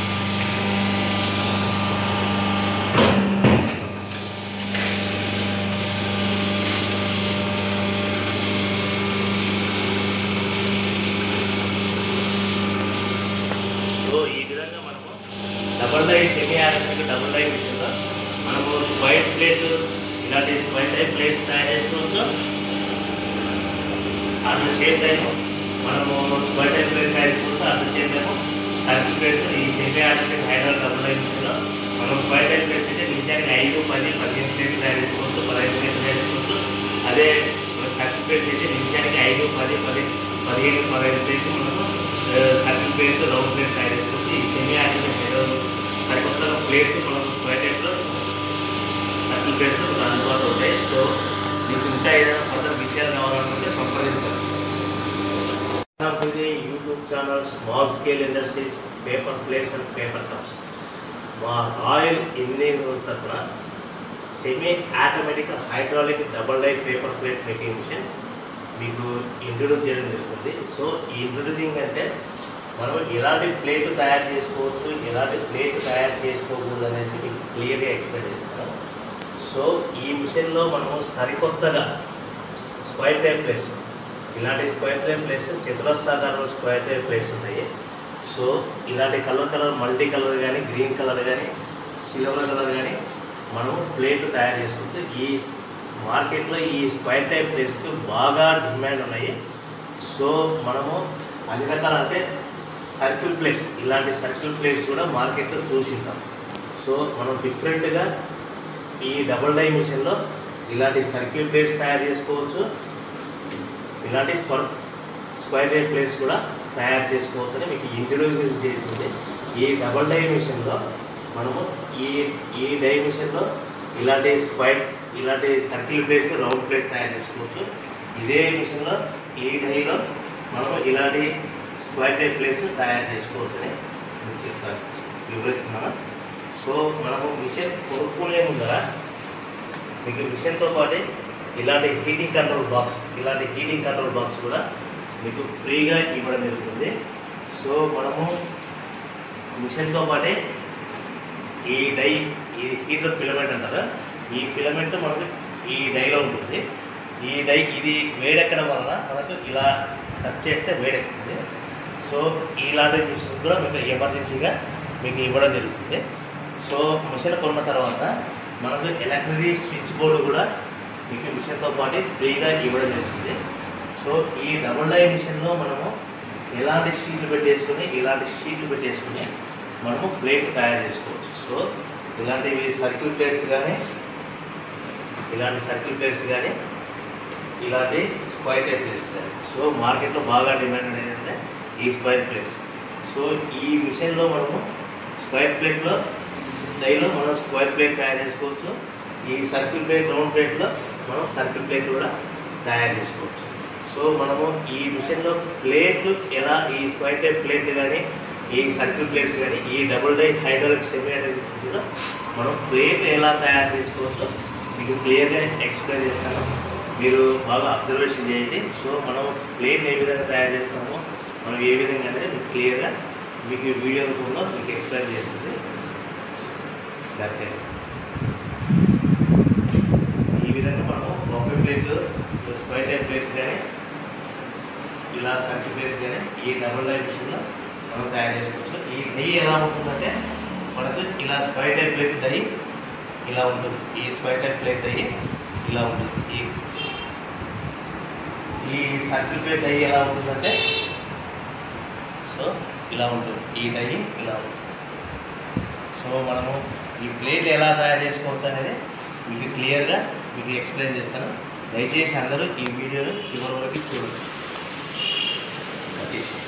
సో ఈ విధంగా మనము double die semi automatic double die విషయంలో మనము స్క్వైర్ ప్లేట్ ఇలాంటి స్క్వైర్ టైప్ ప్లేట్స్ తయారు చేసుకోవచ్చు అట్ ద సేమ్ టైం మనము స్క్వైర్ టైప్ ప్లేట్ తయారు చేసుకోవచ్చు at the same time circle plates ఈ semi automatic hydraulic double die విషయంలో మనం స్క్వైర్ టైప్ ప్లేట్స్ అయితే నిమిషానికి ఐదు పది పదిహేను ప్లేట్లు తయారు చేసుకోవచ్చు పదహైదు ప్లేట్లు తయారు చేసుకోవచ్చు అదే సర్కిల్ ప్లేట్స్ అయితే నిమిషానికి ఐదు పది పది పదిహేను పదహైదు ప్లేట్లు మనము సర్కిల్ ప్లేట్స్ రౌండ్ ప్లేట్స్ తయారు చేసుకోవచ్చు ఈ సెమీ ఆటోమేటిక్ సరికొత్త ప్లేట్స్ మనం స్క్వైర్ టైప్లో సర్కిల్ ప్లేట్స్ మనకు అందుబాటులో ఉంటాయి సో మీకు ఇంకా ఏదైనా ఫర్దర్ విషయాలు కావాలనుకుంటే సంప్రదించాలి ఇది YouTube channel small scale industries paper plates and paper cups మా ఆయిల్ ఇంజనీరింగ్ వ్యవస్థ తరఫున semi automatic hydraulic double die paper plate making machine మీకు ఇంట్రొడ్యూస్ చేయడం జరుగుతుంది సో ఈ ఇంట్రొడ్యూసింగ్ అంటే మనం ఎలాంటి ప్లేట్ తయారు చేసుకోవచ్చు ఎలాంటి ప్లేట్ తయారు చేసుకోకూడదు అనేసి మీకు క్లియర్గా ఎక్స్ప్లెయిన్ చేస్తాను సో ఈ మిషన్లో మనము సరికొత్తగా స్క్వైర్ టైప్ ప్లేట్స్ ఇలాంటి స్క్వైర్ టైప్ ప్లేట్స్ చతురస్రాకారంలో స్క్వైర్ టైప్ ప్లేట్స్ ఉన్నాయి సో ఇలాంటి కలర్ కలర్ మల్టీ కలర్ కానీ గ్రీన్ కలర్ కానీ సిల్వర్ కలర్ కానీ మనము ప్లేట్లు తయారు చేసుకోవచ్చు ఈ మార్కెట్లో ఈ స్క్వైర్ టైప్ ప్లేట్స్కి బాగా డిమాండ్ ఉన్నాయి సో మనము అన్ని రకాల అంటే సర్కిల్ ప్లేట్స్ ఇలాంటి సర్కిల్ ప్లేట్స్ కూడా మార్కెట్లో చూసింటాం సో మనం డిఫరెంట్గా ఈ డబుల్ డై మిషన్లో ఇలాంటి సర్కిల్ ప్లేట్స్ తయారు చేసుకోవచ్చు ఇలాంటి స్వర్ స్క్వైర్ టైప్ ప్లేట్స్ కూడా తయారు చేసుకోవచ్చు అని మీకు ఇంట్రడ్యూస్ చేస్తుంది ఈ డబుల్ డై మిషన్లో మనము ఈ ఈ డై మిషన్లో ఇలాంటి స్క్వైర్ ఇలాంటి సర్కిల్ ప్లేట్స్ రౌండ్ ప్లేట్ తయారు చేసుకోవచ్చు ఇదే మిషన్లో ఈ డైలో మనము ఇలాంటి స్క్వైర్ టైప్ ప్లేట్స్ తయారు చేసుకోవచ్చు అని మీకు చెప్తాను వివరిస్తున్నాను సో మనము మిషన్ కొనుక్కునే ముందర మీకు మిషన్తో పాటే ఇలాంటి హీటింగ్ కంట్రోల్ బాక్స్ ఇలాంటి హీటింగ్ కంట్రోల్ బాక్స్ కూడా మీకు ఫ్రీగా ఇవ్వడం జరుగుతుంది సో మనము మిషన్తో పాటే ఈ డై ఈ హీటర్ ఫిలమెంట్ అంటారు ఈ ఫిలమెంట్ మనకు ఈ డైలో ఉంటుంది ఈ డై ఇది వేడెక్కడం వలన మనకు ఇలా టచ్ చేస్తే వేడెక్కుతుంది సో ఇలాంటి మిషన్ కూడా మీకు ఎమర్జెన్సీగా మీకు ఇవ్వడం జరుగుతుంది సో మిషన్ కొన్న తర్వాత మనకు ఎలక్ట్రిక్ స్విచ్ బోర్డు కూడా మీకు మిషన్తో పాటు ఫ్రీగా ఇవ్వడం జరుగుతుంది సో ఈ డబుల్ డై మిషన్లో మనము ఎలాంటి షీట్లు పెట్టేసుకొని ఇలాంటి షీట్లు పెట్టేసుకొని మనము ప్లేట్ తయారు చేసుకోవచ్చు సో ఇలాంటివి సర్కిల్ ప్లేట్స్ కానీ ఇలాంటి సర్కిల్ ప్లేట్స్ కానీ ఇలాంటి స్క్వైర్ టైప్ ప్లేట్స్ కానీ సో మార్కెట్లో బాగా డిమాండ్ అనేది ఏంటంటే ఈ స్క్వైర్ ప్లేట్స్ సో ఈ మిషన్లో మనము స్క్వేర్ ప్లేట్లో డైలో మనం స్క్వేర్ ప్లేట్ తయారు చేసుకోవచ్చు ఈ సర్కిల్ ప్లేట్ రౌండ్ ప్లేట్లో మనం సర్కిల్ ప్లేట్ కూడా తయారు చేసుకోవచ్చు సో మనము ఈ మిషన్లో ప్లేట్లు ఎలా ఈ స్క్వేర్ టైప్ ప్లేట్లు కానీ ఈ సర్కిల్ ప్లేట్స్ కానీ ఈ double die hydraulic semi hydraulic కూడా మనం ప్లేట్ ఎలా తయారు చేసుకోవచ్చో మీకు క్లియర్గా ఎక్స్ప్లెయిన్ చేస్తాను మీరు బాగా అబ్జర్వేషన్ చేయండి సో మనం ప్లేట్ ఏ విధంగా తయారు చేస్తామో మనం ఏ విధంగా అనేది మీకు క్లియర్గా మీకు ఈ వీడియో రూపంలో మీకు ఎక్స్ప్లెయిన్ చేస్తుంది దట్స్ ఇట్. ఈ విధంగా మనం బఫే ప్లేట్లు స్క్వైర్ టైప్ ప్లేట్స్ కానీ ఇలా సర్కిల్ ప్లేట్స్ కానీ ఈ డబుల్ డై మిషన్లో మనం తయారు చేసుకోవచ్చు ఈ నెయ్యి ఎలా ఉంటుందంటే మనకు ఇలా స్క్వైర్ టైప్ ప్లేట్ దై ఇలా ఉంటుంది ఈ స్క్వైర్ టైప్ ప్లేట్ దై ఇలా ఉంటుంది ఈ ఈ సర్కిల్ ప్లేట్ డై ఎలా ఉంటుందంటే సో ఇలా ఉంటుంది ఈ డై ఇలా ఉంటుంది సో మనము ఈ ప్లేట్ ఎలా తయారు చేసుకోవచ్చు అనేది మీకు క్లియర్గా మీకు ఎక్స్ప్లెయిన్ చేస్తాను దయచేసి అందరూ ఈ వీడియోని చివరి వరకు చూడండి వచ్చేసి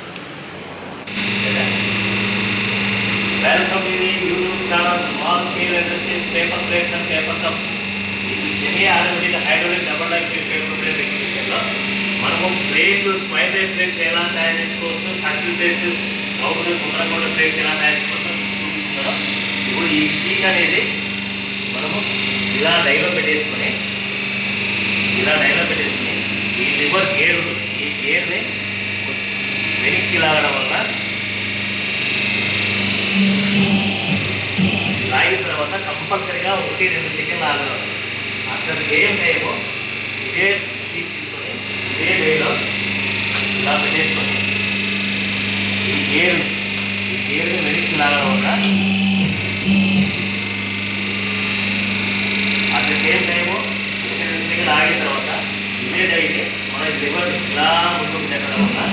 వెల్కమ్ ఇది YouTube channel small scale industries paper plates and paper cups ఇది సెమీ ఆటోమేటిక్ హైడ్రోలిక్ డబల్ లైఫ్ పేపర్ ప్లేట్ ఎగ్జిబిషన్లో మనము ప్లేట్లు స్క్వైర్ టైప్ ప్లేట్స్ ఎలా తయారు చేసుకోవచ్చు సర్కిల్ ప్లేట్స్ అవుట్ గుండ్రగొండ ప్లేట్స్ ఎలా తయారు చేసుకోవచ్చు చూపిస్తున్నాను ఇప్పుడు ఈ షీట్ అనేది మనము ఇలా డైలో పెట్టేసుకొని ఇలా డైలో పెట్టేసుకొని ఈ లివర్ గేర్ ఉంటుంది ఈ గేర్ని వెనక్కి లాగడం వల్ల లాగిన తర్వాత కంపల్సరీగా ఒకటి రెండు సెకండ్లు ఆగడం అట్ ద సేమ్ టైము ఇదే షీట్ తీసుకొని ఇదే వేలో ఇలా పెట్టేసుకొని ఈ గేర్ ఈ గేర్ని వెనక్కి లాగడం వల్ల అట్ ద సేమ్ టైము ఒకటి రెండు సెకండ్లు ఆగిన తర్వాత ఇదే డైతే మన లివర్ ఇలా ముందుకు పెట్టడం వల్ల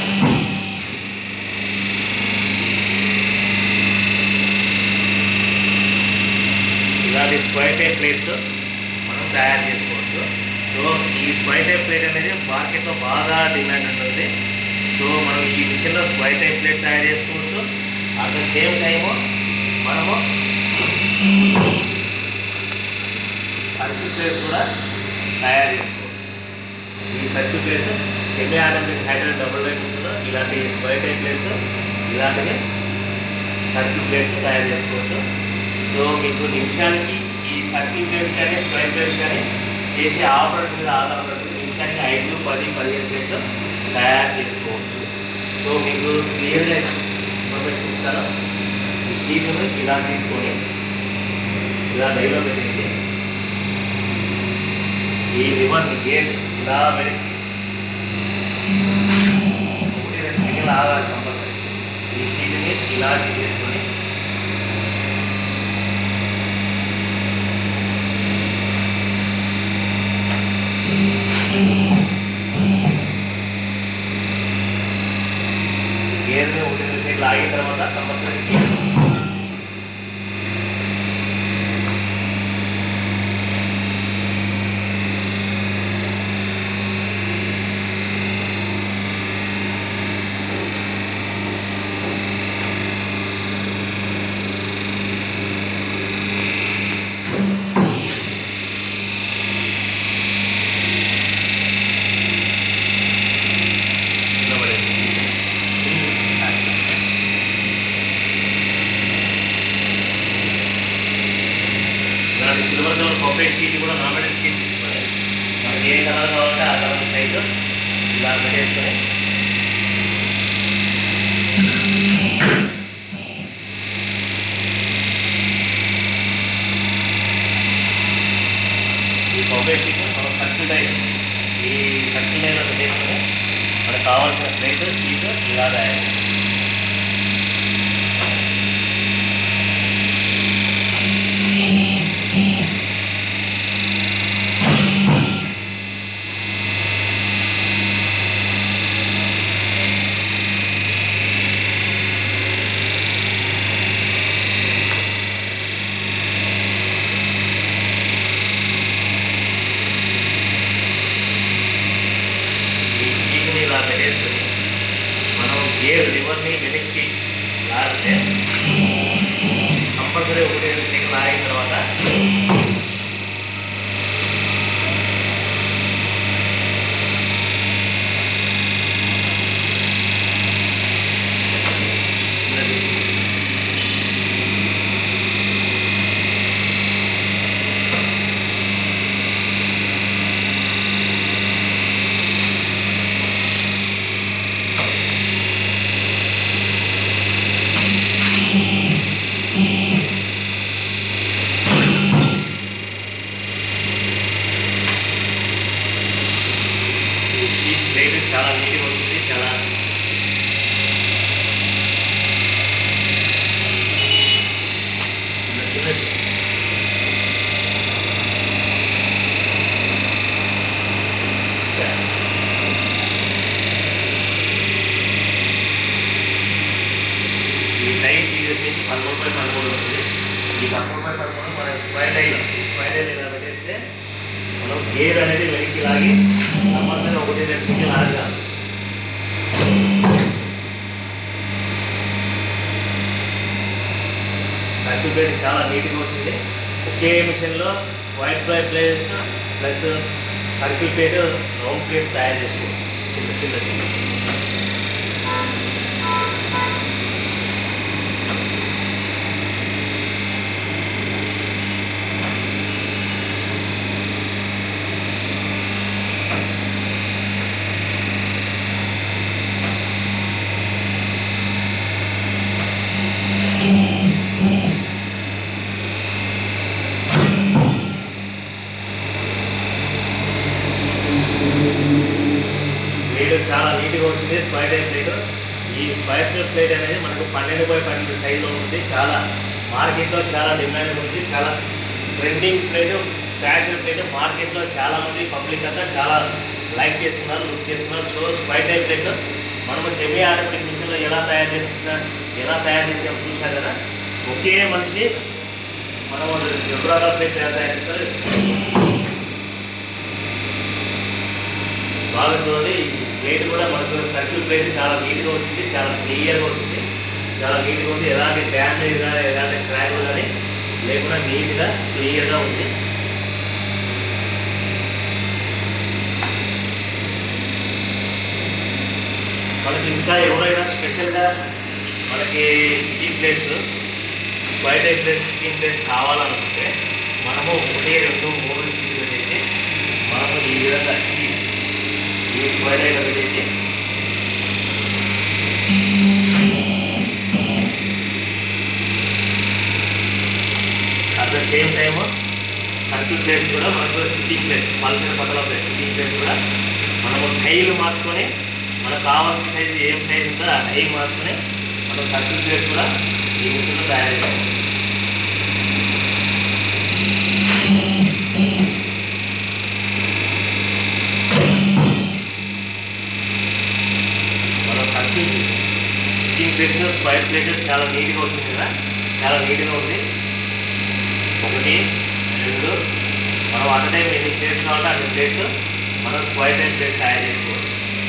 ఇలాంటి స్క్వైర్ టైప్ ప్లేట్స్ మనం తయారు చేసుకోవచ్చు సో ఈ స్క్వైర్ టైప్ ప్లేట్ అనేది మార్కెట్లో బాగా డిమాండ్ ఉంటుంది సో మనం ఈ మిషన్లో స్క్వైర్ టైప్ ప్లేట్ తయారు చేసుకోవచ్చు అట్ ద సేమ్ టైము మనము సర్కిల్ ప్లేట్స్ కూడా తయారు చేసుకోవచ్చు ఈ circle plates semi automatic hydraulic double die మిషన్లో ఇలాంటి స్క్వైర్ టైప్ ప్లేట్స్ ఇలాంటివి సర్కిల్ ప్లేట్స్ తయారు చేసుకోవచ్చు సో మీకు నిమిషానికి ఈ సర్కిల్ ప్లేట్స్ కానీ స్క్వైర్ ప్లేట్స్ కానీ చేసే ఆపరేటర్ మీద ఆధారపడి నిమిషానికి ఐదు పది పదిహేను ప్లేట్లు తయారు చేసుకోవచ్చు సో మీకు క్లియర్గా ఇన్ఫర్మేషన్ ఇస్తాను ఈ షీట్ను ఇలా తీసుకొని ఇలా డైలో పెట్టేసి ఈ లివర్ గేట్ ఇలా వెనక్కి ఒకటి రెండు సెకండ్లు ఆగాలి కంపల్సరీ ఈ షీట్ని ఇలా చేసుకొని గేర్ని ఒకటి రెండు సెకండ్లు ఆగిన తర్వాత కంపల్సరీ ఇలాంటి సిల్వర్ కలర్ బొబ్బే షీట్ కూడా నామినేట్ షీట్ తీసుకొని మనకి ఏ కలర్ కావాలంటే ఆ కలర్ సైజు ఇలా పెట్టేసుకొని ఈ బొబ్బే షీట్ మనం సర్కిల్ లైన్ ఈ సర్కిల్ లైన్లో పెట్టేసుకొని మనకు కావాల్సిన ప్లేట్ షీట్ ఇలా తయారు చేయాలి. ఈ షీట్ని ఇలా పెట్టేసుకొని మనం గేర్ లివర్ని వెనక్కి లాగితే కంపల్సరీ ఒకటి రెండు సెకండ్ లాగిన తర్వాత ఈ షీట్ ప్లేట్ చాలా నీట్గా వచ్చింది చాలా చిన్న చిన్నది. ఈ సైజ్ ఇది వచ్చేసి పదమూడు బై పదమూడు ఉంటుంది ఈ పదమూడు బై పదమూడు మన స్క్వైర్ లైన్ ఈ స్క్వైర్ లైన్ ఇలా పెట్టేస్తే మనం గేర్ అనేది వెనక్కి లాగి కంపల్సరీ ఒకటి రెండు సెకండ్ లాగాలి సర్కిల్ ప్లేట్ చాలా నీట్గా వచ్చింది ఒకే మిషన్లో వైట్ ఫ్రై plates plus circle plate round plate తయారు చేసుకోవచ్చు చిన్న చిన్న చిన్న ప్లేట్ చాలా నీట్గా వచ్చింది స్క్వైర్ టైప్ ప్లేట్ ఈ స్క్వైర్ టైప్ ప్లేట్ అనేది మనకు పన్నెండు బై పన్నెండు సైజులో ఉంటుంది చాలా మార్కెట్లో చాలా డిమాండ్ ఉంది చాలా ట్రెండింగ్ ప్లేట్ ఫ్యాషన్ ప్లేట్ మార్కెట్లో చాలా మంది పబ్లిక్ అంతా చాలా లైక్ చేస్తున్నారు లుక్ చేస్తున్నారు సో స్క్వైర్ టైప్ ప్లేట్ మనము సెమీ ఆటోమేటిక్ మిషన్లో ఎలా తయారు చేస్తున్నారు ఎలా తయారు చేసాం చూసాం కదా ఒకే మనిషి మనం వివరాల ప్లేట్ ఎలా తయారు చేస్తారు బాగా చూడండి ఈ ప్లేట్ కూడా మనకు సర్కిల్ ప్లేట్ చాలా నీట్గా వచ్చింది చాలా క్లియర్గా వచ్చింది చాలా నీట్గా ఉంది ఎలాంటి డ్యామేజ్ కానీ ఎలాంటి క్రాక్ కానీ లేకుండా నీట్గా క్లియర్గా ఉంది మనకి ఇంకా ఎవరైనా స్పెషల్గా మనకి సిట్టింగ్ ప్లేస్ బయట ప్లేస్ సిట్టింగ్ ప్లేస్ కావాలనుకుంటే మనము ఒకటి రెండు మూడు సీట్లు పెట్టేసి మనము ఈ విధంగా ఈ ఈ స్క్వైర్ లైన్ పెట్టేసి at the same time circle plates కూడా మనకు సిట్టింగ్ ప్లేస్ పల్సిన పక్కల ప్లేస్ సిట్టింగ్ ప్లేస్ కూడా మనము టైల్ మార్చుకొని మనకు కావాల్సిన సైజు ఏం సైజు ఉందో ఆ టైల్ మార్చుకొని మనం సర్కిల్ ప్లేస్ కూడా ఈ మిషన్లో తయారు చేయాలి మనం circle sitting plates square plate చాలా నీట్గా వచ్చింది కదా చాలా నీట్గా ఉంది ఒకటి రెండు మనం అట్ టైం ఎన్ని ప్లేట్స్ కావాలంటే అన్ని ప్లేట్స్ మనం స్క్వైర్ టైప్ ప్లేస్ తయారు చేసుకోవచ్చు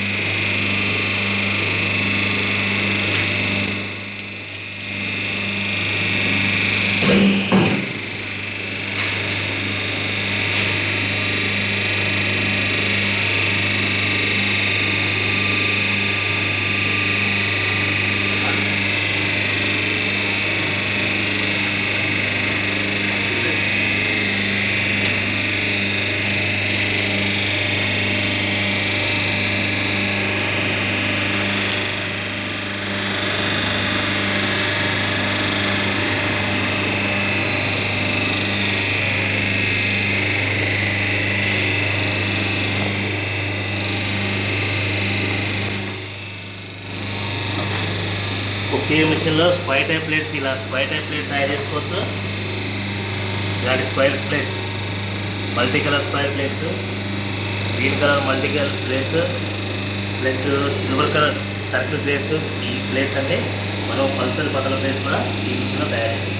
ఒకే మిషన్లో స్క్వైర్ టైప్ ప్లేట్స్ ఇలా స్క్వైర్ టైప్ ప్లేట్ తయారు చేసుకోవచ్చు ఇలాంటి square plates multi colour square plates green colour multi colour plates plus silver colour circle plates ఈ ప్లేట్స్ అంటే మనం పల్సర్ పతల ప్లేట్స్ కూడా ఈ మిషన్లో తయారు చేస్తాం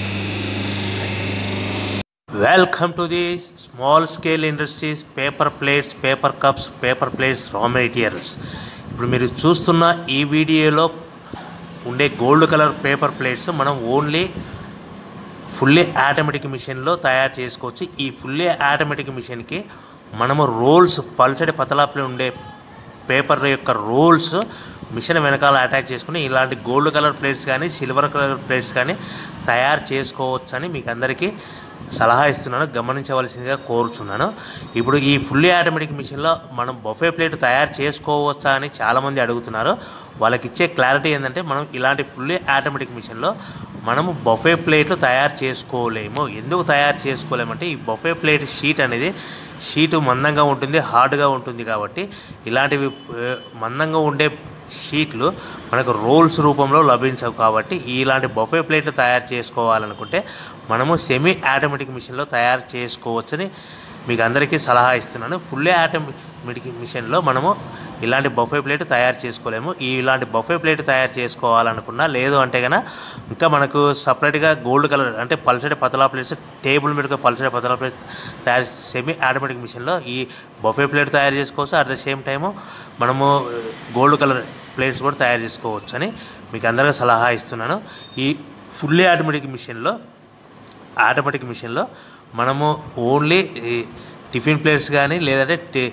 welcome to the small scale industries paper plates paper cups paper plates raw materials ఇప్పుడు మీరు చూస్తున్న ఈ వీడియోలో ఉండే గోల్డ్ కలర్ పేపర్ ప్లేట్స్ మనం ఓన్లీ ఫుల్లీ ఆటోమేటిక్ మిషన్లో తయారు చేసుకోవచ్చు ఈ ఫుల్లీ ఆటోమేటిక్ మిషన్కి మనము రోల్స్ పల్చడి పతలాపులో ఉండే పేపర్ యొక్క రోల్స్ మిషన్ వెనకాల అటాక్ చేసుకుని ఇలాంటి గోల్డ్ కలర్ ప్లేట్స్ కానీ సిల్వర్ కలర్ ప్లేట్స్ కానీ తయారు చేసుకోవచ్చు అని మీకు అందరికీ సలహా ఇస్తున్నాను గమనించవలసిందిగా కోరుచున్నాను ఇప్పుడు ఈ ఫుల్లీ ఆటోమేటిక్ మిషన్లో మనం బొఫే ప్లేట్ తయారు చేసుకోవచ్చా అని చాలామంది అడుగుతున్నారు వాళ్ళకి ఇచ్చే క్లారిటీ ఏంటంటే మనం ఇలాంటి ఫుల్లీ ఆటోమేటిక్ మిషన్లో మనము బొఫే ప్లేట్లు తయారు చేసుకోలేము ఎందుకు తయారు చేసుకోలేమంటే ఈ బొఫే ప్లేట్ షీట్ అనేది షీటు మందంగా ఉంటుంది హార్డ్గా ఉంటుంది కాబట్టి ఇలాంటివి ఆ, మందంగా ఉండే షీట్లు మనకు రోల్స్ రూపంలో లభించవు కాబట్టి ఇలాంటి బొఫే ప్లేట్లు తయారు చేసుకోవాలనుకుంటే మనము సెమీ ఆటోమేటిక్ మిషన్లో తయారు చేసుకోవచ్చని మీకు అందరికీ సలహా ఇస్తున్నాను ఫుల్లీ ఆటోమేటిక్ మిషన్లో మనము ఇలాంటి బొఫే ప్లేట్ తయారు చేసుకోలేము ఈ ఇలాంటి బొఫే ప్లేట్ తయారు చేసుకోవాలనుకున్నా లేదు అంటే కనుక ఇంకా మనకు సపరేట్గా గోల్డ్ కలర్ అంటే పల్సటి పతలా ప్లేట్స్ టేబుల్ మీద పల్సటి పతలా ప్లేట్ తయారు సెమీ ఆటోమేటిక్ మిషన్లో ఈ బొఫే ప్లేట్ తయారు చేసుకోవచ్చు అట్ ద సేమ్ టైము మనము గోల్డ్ కలర్ ప్లేట్స్ కూడా తయారు చేసుకోవచ్చు అని మీకు అందరికీ సలహా ఇస్తున్నాను ఈ ఫుల్లీ ఆటోమేటిక్ మిషన్లో ఆటోమేటిక్ మిషన్లో మనము ఓన్లీ ఈ టిఫిన్ ప్లేట్స్ కానీ లేదంటే టి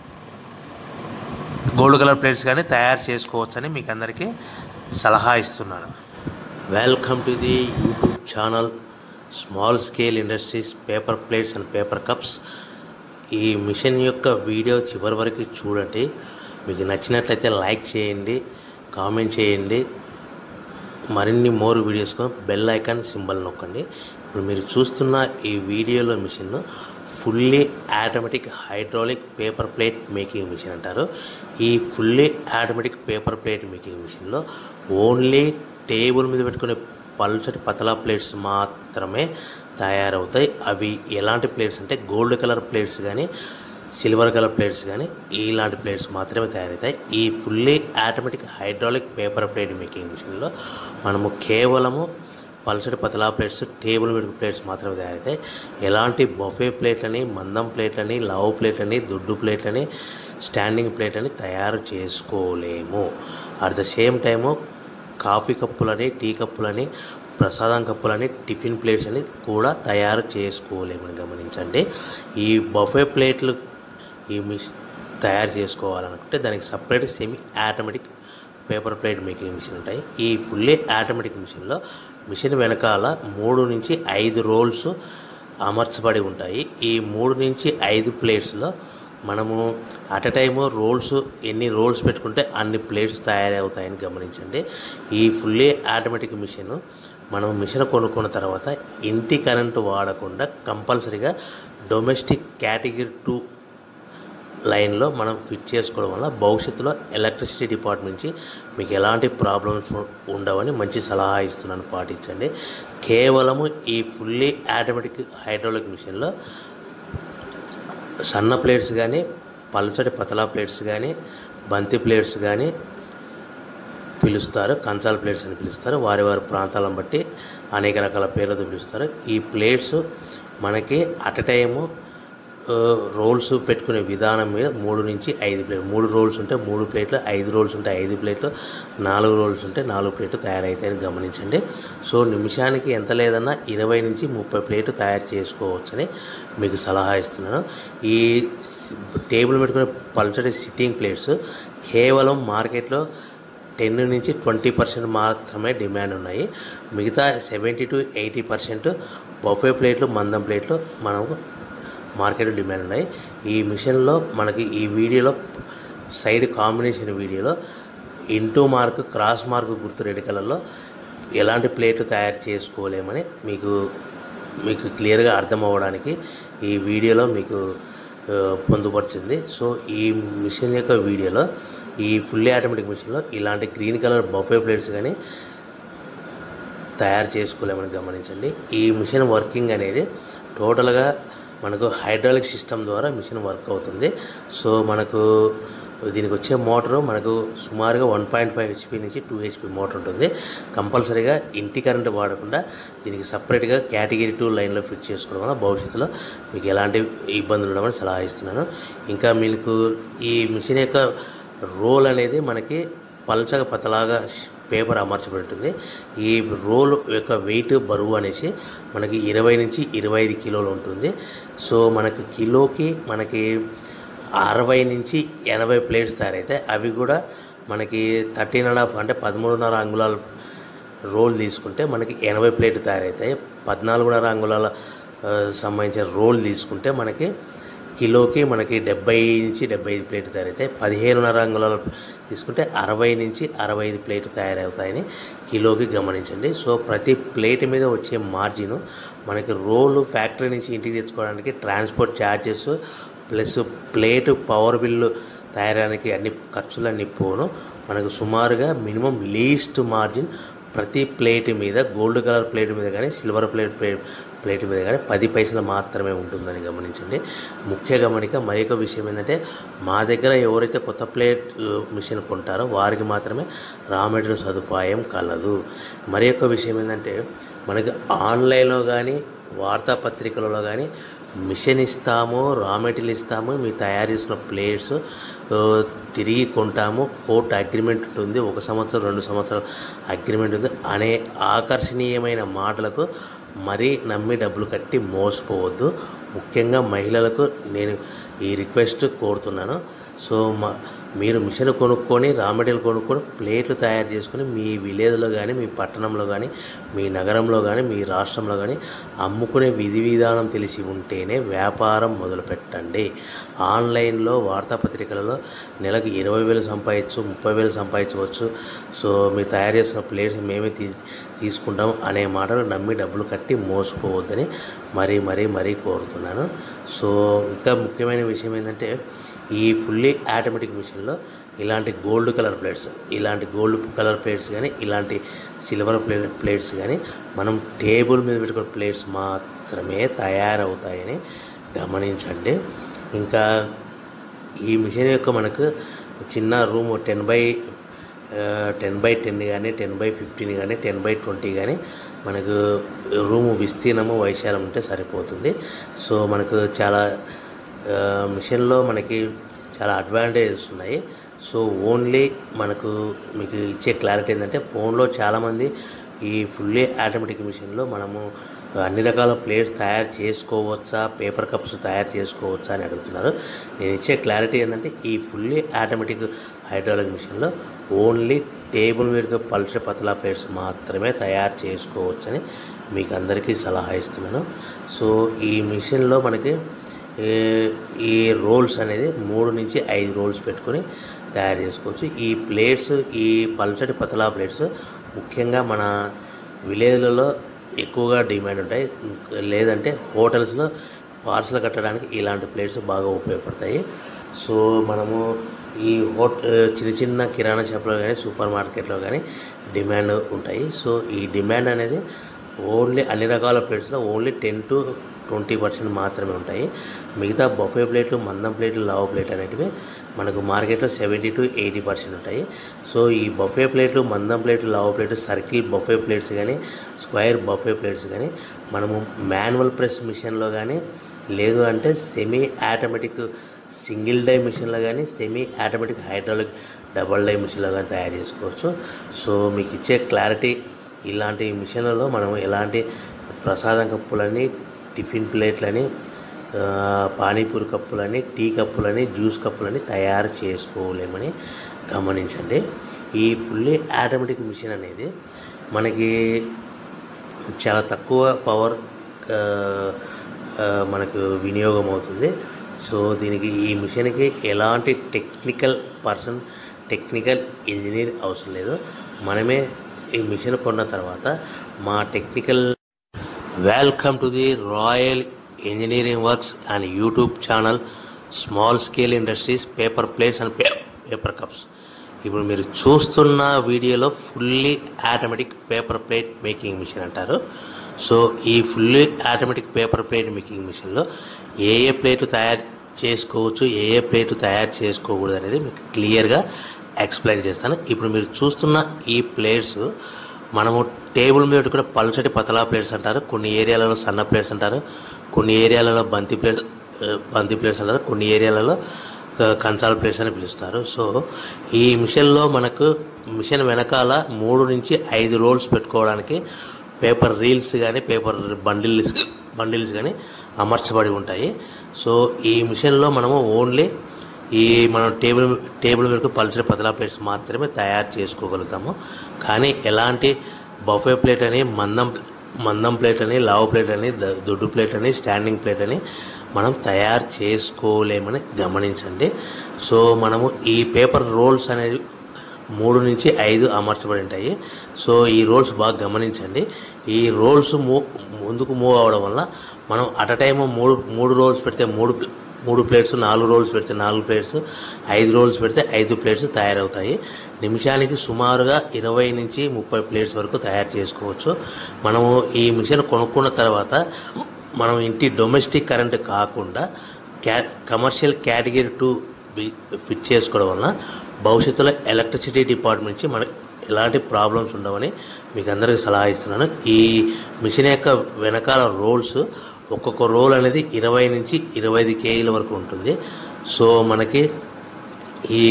గోల్డ్ కలర్ ప్లేట్స్ కానీ తయారు చేసుకోవచ్చని మీకు అందరికీ సలహా ఇస్తున్నాను welcome to the YouTube channel small scale industries paper plates and paper cups ఈ మిషన్ యొక్క వీడియో చివరి వరకు చూడండి మీకు నచ్చినట్లయితే లైక్ చేయండి కామెంట్ చేయండి మరిన్ని మోర్ వీడియోస్ కోసం బెల్ ఐకాన్ సింబల్ నొక్కండి ఇప్పుడు మీరు చూస్తున్న ఈ వీడియోలో machine fully automatic hydraulic paper plate making machine అంటారు ఈ fully automatic paper plate making మిషన్లో ఓన్లీ టేబుల్ మీద పెట్టుకునే పల్చటి పతలా ప్లేట్స్ మాత్రమే తయారవుతాయి అవి ఎలాంటి ప్లేట్స్ అంటే గోల్డ్ కలర్ ప్లేట్స్ కానీ సిల్వర్ కలర్ ప్లేట్స్ కానీ ఇలాంటి ప్లేట్స్ మాత్రమే తయారవుతాయి ఈ fully automatic hydraulic paper plate making మిషన్లో మనము కేవలము పల్సటి పతలా ప్లేట్స్ టేబుల్ మీద ప్లేట్స్ మాత్రమే తయారవుతాయి ఎలాంటి బొఫే ప్లేట్లని మందం ప్లేట్లని లవ్ ప్లేట్లని దుడ్డు ప్లేట్లని స్టాండింగ్ ప్లేట్లని తయారు చేసుకోలేము at the same time coffee కప్పులని టీ కప్పులని ప్రసాదం కప్పులని టిఫిన్ ప్లేట్స్ అని కూడా తయారు చేసుకోలేమని గమనించండి ఈ బఫే ప్లేట్లు ఈ మిస్ తయారు చేసుకోవాలనుకుంటే దానికి separate semi automatic paper plate making machine ఉంటాయి ఈ ఫుల్లీ ఆటోమేటిక్ మిషన్లో మిషన్ వెనకాల మూడు నుంచి ఐదు రోల్స్ అమర్చబడి ఉంటాయి ఈ మూడు నుంచి ఐదు ప్లేట్స్లో మనము అట్ ఎ టైము రోల్స్ ఎన్ని రోల్స్ పెట్టుకుంటే అన్ని ప్లేట్స్ తయారవుతాయని గమనించండి ఈ ఫుల్లీ ఆటోమేటిక్ మిషన్ మనం మిషన్ కొనుక్కున్న తర్వాత ఇంటి కరెంటు వాడకుండా కంపల్సరీగా డొమెస్టిక్ కేటగిరీ టూ లైన్లో మనం ఫిట్ చేసుకోవడం వల్ల భవిష్యత్తులో ఎలక్ట్రిసిటీ డిపార్ట్మెంట్ నుంచి మీకు ఎలాంటి ప్రాబ్లమ్స్ ఉండవని మంచి సలహా ఇస్తున్నాను పాటించండి కేవలము ఈ ఫుల్లీ ఆటోమేటిక్ హైడ్రాలిక్ మిషన్లో సన్న ప్లేట్స్ కానీ పల్చటి పతలా ప్లేట్స్ కానీ బంతి ప్లేట్స్ కానీ పిలుస్తారు కంచాల ప్లేట్స్ అని పిలుస్తారు వారి వారి ప్రాంతాలను బట్టి అనేక రకాల పేర్లతో పిలుస్తారు ఈ ప్లేట్స్ మనకి అట్ టైము రోల్స్ పెట్టుకునే విధానం మీద మూడు నుంచి ఐదు ప్లేట్ మూడు రోల్స్ ఉంటే మూడు ప్లేట్లు ఐదు రోల్స్ ఉంటే ఐదు ప్లేట్లు నాలుగు రోల్స్ ఉంటే నాలుగు ప్లేట్లు తయారవుతాయని గమనించండి సో నిమిషానికి ఎంత లేదన్నా ఇరవై నుంచి ముప్పై ప్లేట్లు తయారు చేసుకోవచ్చని మీకు సలహా ఇస్తున్నాను ఈ స్- టేబుల్ పెట్టుకునే పల్చటి సిట్టింగ్ ప్లేట్స్ కేవలం మార్కెట్లో టెన్ నుంచి ట్వంటీ పర్సెంట్ మాత్రమే డిమాండ్ ఉన్నాయి మిగతా seventy to eighty percent buffet ప్లేట్లు మందం ప్లేట్లు మనకు మార్కెట్లో డిమాండ్ ఉన్నాయి ఈ మిషన్లో మనకి ఈ వీడియోలో సైడ్ కాంబినేషన్ వీడియోలో ఇంటూ మార్క్ క్రాస్ మార్క్ గుర్తు రెడ్ కలర్లో ఎలాంటి ప్లేట్లు తయారు చేసుకోలేమని మీకు మీకు క్లియర్గా అర్థం అవ్వడానికి ఈ వీడియోలో మీకు ఆ, పొందుపరిచింది సో ఈ మిషన్ యొక్క వీడియోలో ఈ ఫుల్లీ ఆటోమేటిక్ మిషన్లో ఇలాంటి గ్రీన్ కలర్ బఫే ప్లేట్స్ కానీ తయారు చేసుకోలేమని గమనించండి ఈ మిషన్ వర్కింగ్ అనేది టోటల్గా మనకు హైడ్రాలిక్ సిస్టమ్ ద్వారా మిషన్ వర్క్ అవుతుంది సో మనకు దీనికి వచ్చే మోటారు మనకు సుమారుగా వన్ పాయింట్ ఫైవ్ హెచ్పి నుంచి టూ హెచ్పి మోటార్ ఉంటుంది కంపల్సరీగా ఇంటి కరెంట్ వాడకుండా దీనికి సపరేట్గా కేటగిరీ టూ లైన్లో ఫిట్ చేసుకోవడం వల్ల భవిష్యత్తులో మీకు ఎలాంటి ఇబ్బందులు ఉండవని సలహా ఇస్తున్నాను ఇంకా మీకు ఈ మిషన్ యొక్క రోల్ అనేది మనకి పల్చగా పతలాగా పేపర్ అమర్చబడి ఉంటుంది ఈ రోల్ యొక్క వెయిట్ బరువు అనేసి మనకి ఇరవై నుంచి ఇరవై ఐదు కిలోలు ఉంటుంది సో మనకి కిలోకి మనకి అరవై నుంచి ఎనభై ప్లేట్స్ తయారైతాయి అవి కూడా మనకి థర్టీన్ అండ్ హాఫ్ అంటే పదమూడున్నర అంగుళాలు రోల్ తీసుకుంటే మనకి ఎనభై ప్లేట్లు తయారవుతాయి పద్నాలుగున్నర అంగుళాల ఆ, సంబంధించిన రోల్ తీసుకుంటే మనకి కిలోకి మనకి డెబ్బై నుంచి డెబ్బై ఐదు ప్లేట్లు తయారవుతాయి పదిహేనున్నర అంగుళాలు తీసుకుంటే అరవై నుంచి అరవై ఐదు ప్లేట్లు తయారవుతాయని కిలోకి గమనించండి సో ప్రతి ప్లేట్ మీద వచ్చే మార్జిన్ మనకి రోలు ఫ్యాక్టరీ నుంచి ఇంటికి తెచ్చుకోవడానికి transport charges plus plate power bill తయారానికి అన్ని ఖర్చులన్నీ పోను మనకు సుమారుగా మినిమం లీస్ట్ మార్జిన్ ప్రతి ప్లేట్ మీద గోల్డ్ కలర్ ప్లేట్ మీద కానీ సిల్వర్ ప్లేట్ ప్లేట్ ప్లేట్ మీద కానీ పది పైసలు మాత్రమే ఉంటుందని గమనించండి ముఖ్య గమనిక మరి ఒక విషయం ఏంటంటే మా దగ్గర ఎవరైతే కొత్త ప్లేట్ ఆ, మిషన్ కొంటారో వారికి మాత్రమే రా మెటీరియల్ సదుపాయం కలదు మరి ఒక విషయం ఏంటంటే మనకి ఆన్లైన్లో కానీ వార్తాపత్రికలలో కానీ మిషన్ ఇస్తాము రా మెటీరియల్ ఇస్తాము మీ తయారు చేసిన ప్లేట్స్ ఆ, తిరిగి కొంటాము కోర్టు అగ్రిమెంట్ ఉంటుంది ఒక సంవత్సరం రెండు సంవత్సరాలు అగ్రిమెంట్ ఉంది అనే ఆకర్షణీయమైన మాటలకు మరీ నమ్మి డబ్బులు కట్టి మోసపోవద్దు ముఖ్యంగా మహిళలకు నేను ఈ రిక్వెస్ట్ కోరుతున్నాను సో మా మీరు మిషన్ కొనుక్కొని రా మెటీరియల్ కొనుక్కొని ప్లేట్లు తయారు చేసుకొని మీ విలేజ్లో కానీ మీ పట్టణంలో కానీ మీ నగరంలో కానీ మీ రాష్ట్రంలో కానీ అమ్ముకునే విధి విధానం తెలిసి ఉంటేనే వ్యాపారం మొదలు పెట్టండి ఆన్లైన్లో వార్తాపత్రికలలో నెలకు ఇరవై వేలు సంపాదించు ముప్పై వేలు సంపాదించవచ్చు సో మీరు తయారు చేసిన ప్లేట్స్ మేమే తీ తీసుకుంటాం అనే మాటలు నమ్మి డబ్బులు కట్టి మోసపోవద్దని మరీ మరీ మరీ కోరుతున్నాను సో ఇంకా ముఖ్యమైన విషయం ఏంటంటే ఈ ఫుల్లీ ఆటోమేటిక్ మిషన్లో ఇలాంటి గోల్డ్ కలర్ ప్లేట్స్ ఇలాంటి గోల్డ్ కలర్ ప్లేట్స్ కానీ ఇలాంటి సిల్వర్ ప్లే ప్లేట్స్ కానీ మనం టేబుల్ మీద పెట్టుకున్న ప్లేట్స్ మాత్రమే తయారవుతాయని గమనించండి ఇంకా ఈ మిషన్ యొక్క మనకు చిన్న room ten by ten by ten కానీ టెన్ బై ఫిఫ్టీన్ కానీ టెన్ బై ట్వంటీ కానీ మనకు రూము విస్తీర్ణము వైశాలం ఉంటే సరిపోతుంది సో మనకు చాలా ఆ, మిషన్లో మనకి చాలా అడ్వాంటేజెస్ ఉన్నాయి సో ఓన్లీ మనకు మీకు ఇచ్చే క్లారిటీ ఏంటంటే ఫోన్లో చాలామంది ఈ ఫుల్లీ ఆటోమేటిక్ మిషన్లో మనము అన్ని రకాల ప్లేట్స్ తయారు చేసుకోవచ్చా పేపర్ కప్స్ తయారు చేసుకోవచ్చా అని అడుగుతున్నారు నేను ఇచ్చే క్లారిటీ ఏంటంటే ఈ ఫుల్లీ ఆటోమేటిక్ హైడ్రాలిక్ మిషన్లో ఓన్లీ టేబుల్ మీద పల్చ పతలా ప్లేట్స్ మాత్రమే తయారు చేసుకోవచ్చని మీకు అందరికీ సలహా ఇస్తున్నాను సో ఈ మిషన్లో మనకి ఏ- ఈ రోల్స్ అనేది మూడు నుంచి ఐదు రోల్స్ పెట్టుకొని తయారు చేసుకోవచ్చు ఈ ప్లేట్స్ ఈ పల్చటి పతలా ప్లేట్స్ ముఖ్యంగా మన విలేజ్లలో ఎక్కువగా డిమాండ్ ఉంటాయి లేదంటే హోటల్స్లో పార్సల్ కట్టడానికి ఇలాంటి ప్లేట్స్ బాగా ఉపయోగపడతాయి సో మనము ఈ హోట చిన్న చిన్న కిరాణా షాప్లో కానీ సూపర్ మార్కెట్లో కానీ డిమాండ్ ఉంటాయి సో ఈ డిమాండ్ అనేది ఓన్లీ అన్ని రకాల ప్లేట్స్లో only ten to twenty percent మాత్రమే ఉంటాయి మిగతా బఫే ప్లేట్లు మందం ప్లేట్లు లావు ప్లేట్ అనేటివి మనకు మార్కెట్లో సెవెంటీ టు ఎయిటీ పర్సెంట్ ఉంటాయి సో ఈ బఫే ప్లేట్లు మందం ప్లేట్లు లావు ప్లేట్లు సర్కిల్ బఫే ప్లేట్స్ కానీ స్క్వైర్ బఫే ప్లేట్స్ కానీ మనము మాన్యువల్ ప్రెస్ మిషన్లో కానీ లేదు అంటే సెమీ ఆటోమేటిక్ సింగిల్ డై మిషన్లో కానీ semi automatic hydraulic double die మిషన్లో కానీ తయారు చేసుకోవచ్చు సో మీకు ఇచ్చే క్లారిటీ ఇలాంటి మిషన్లలో మనం ఎలాంటి ప్రసాదం కప్పులని టిఫిన్ ప్లేట్లని ఆ, పానీపూరి కప్పులని టీ కప్పులని జ్యూస్ కప్పులని తయారు చేసుకోలేమని గమనించండి ఈ ఫుల్లీ ఆటోమేటిక్ మిషన్ అనేది మనకి చాలా తక్కువ పవర్ ఆ, ఆ, మనకు వినియోగం అవుతుంది సో దీనికి ఈ మిషన్కి ఎలాంటి టెక్నికల్ పర్సన్ టెక్నికల్ ఇంజనీర్ అవసరం లేదు మనమే ఈ మిషన్ కొన్న తర్వాత మా technical welcome to the royal engineering works and YouTube channel small scale industries paper plates and paper cups ఇప్పుడు మీరు చూస్తున్న వీడియోలో fully automatic paper plate making machine అంటారు సో ఈ fully automatic paper plate making మిషన్లో ఏ ఏ ప్లేట్లు తయారు చేసుకోవచ్చు ఏ ఏ ప్లేట్లు తయారు చేసుకోకూడదు అనేది మీకు క్లియర్గా ఎక్స్ప్లెయిన్ చేస్తాను ఇప్పుడు మీరు చూస్తున్న ఈ ప్లేట్స్ మనము టేబుల్ మీద కూడా పల్చటి పతలా ప్లేట్స్ అంటారు కొన్ని ఏరియాలలో సన్న ప్లేట్స్ అంటారు కొన్ని ఏరియాలలో బంతి ప్లేట్ ఆ, బంతి ప్లేట్స్ అంటారు కొన్ని ఏరియాలలో కన్సాల్ ప్లేట్స్ అని పిలుస్తారు సో ఈ మిషన్లో మనకు మిషన్ వెనకాల మూడు నుంచి ఐదు రోల్స్ పెట్టుకోవడానికి పేపర్ రీల్స్ కానీ పేపర్ బండిల్స్ బండిల్స్ కానీ అమర్చబడి ఉంటాయి సో ఈ మిషన్లో మనము ఓన్లీ ఈ మనం టేబుల్ టేబుల్ మీద పల్చని పతలా ప్లేట్స్ మాత్రమే తయారు చేసుకోగలుగుతాము కానీ ఎలాంటి బఫే ప్లేట్ అని మందం మందం ప్లేట్ అని లావు ప్లేట్ అని ద- దొడ్డు ప్లేట్ అని స్టాండింగ్ ప్లేట్ అని మనం తయారు చేసుకోలేమని గమనించండి సో మనము ఈ పేపర్ రోల్స్ అనేవి మూడు నుంచి ఐదు అమర్చబడి ఉంటాయి సో ఈ రోల్స్ బాగా గమనించండి ఈ రోల్స్ మూ ముందుకు మూవ్ అవ్వడం వల్ల మనం అట్ అ టైమ్ మూడు మూడు రోల్స్ పెడితే మూడు మూడు ప్లేట్స్ నాలుగు రోల్స్ పెడితే నాలుగు ప్లేట్స్ ఐదు రోల్స్ పెడితే ఐదు ప్లేట్స్ తయారవుతాయి నిమిషానికి సుమారుగా ఇరవై నుంచి ముప్పై ప్లేట్స్ వరకు తయారు చేసుకోవచ్చు మనము ఈ మిషన్ కొనుక్కున్న తర్వాత మనం ఇంటి డొమెస్టిక్ కరెంట్ కాకుండా క్యా కమర్షియల్ కేటగిరీ టూ ఫిట్ చేసుకోవడం వలన భవిష్యత్తులో ఎలక్ట్రిసిటీ డిపార్ట్మెంట్ నుంచి మనకి ఎలాంటి ప్రాబ్లమ్స్ ఉండవని మీకు అందరికీ సలహా ఇస్తున్నాను ఈ మిషన్ యొక్క వెనకాల రోల్స్ ఒక్కొక్క రోల్ అనేది ఇరవై నుంచి ఇరవై ఐదు కేజీల వరకు ఉంటుంది సో మనకి ఈ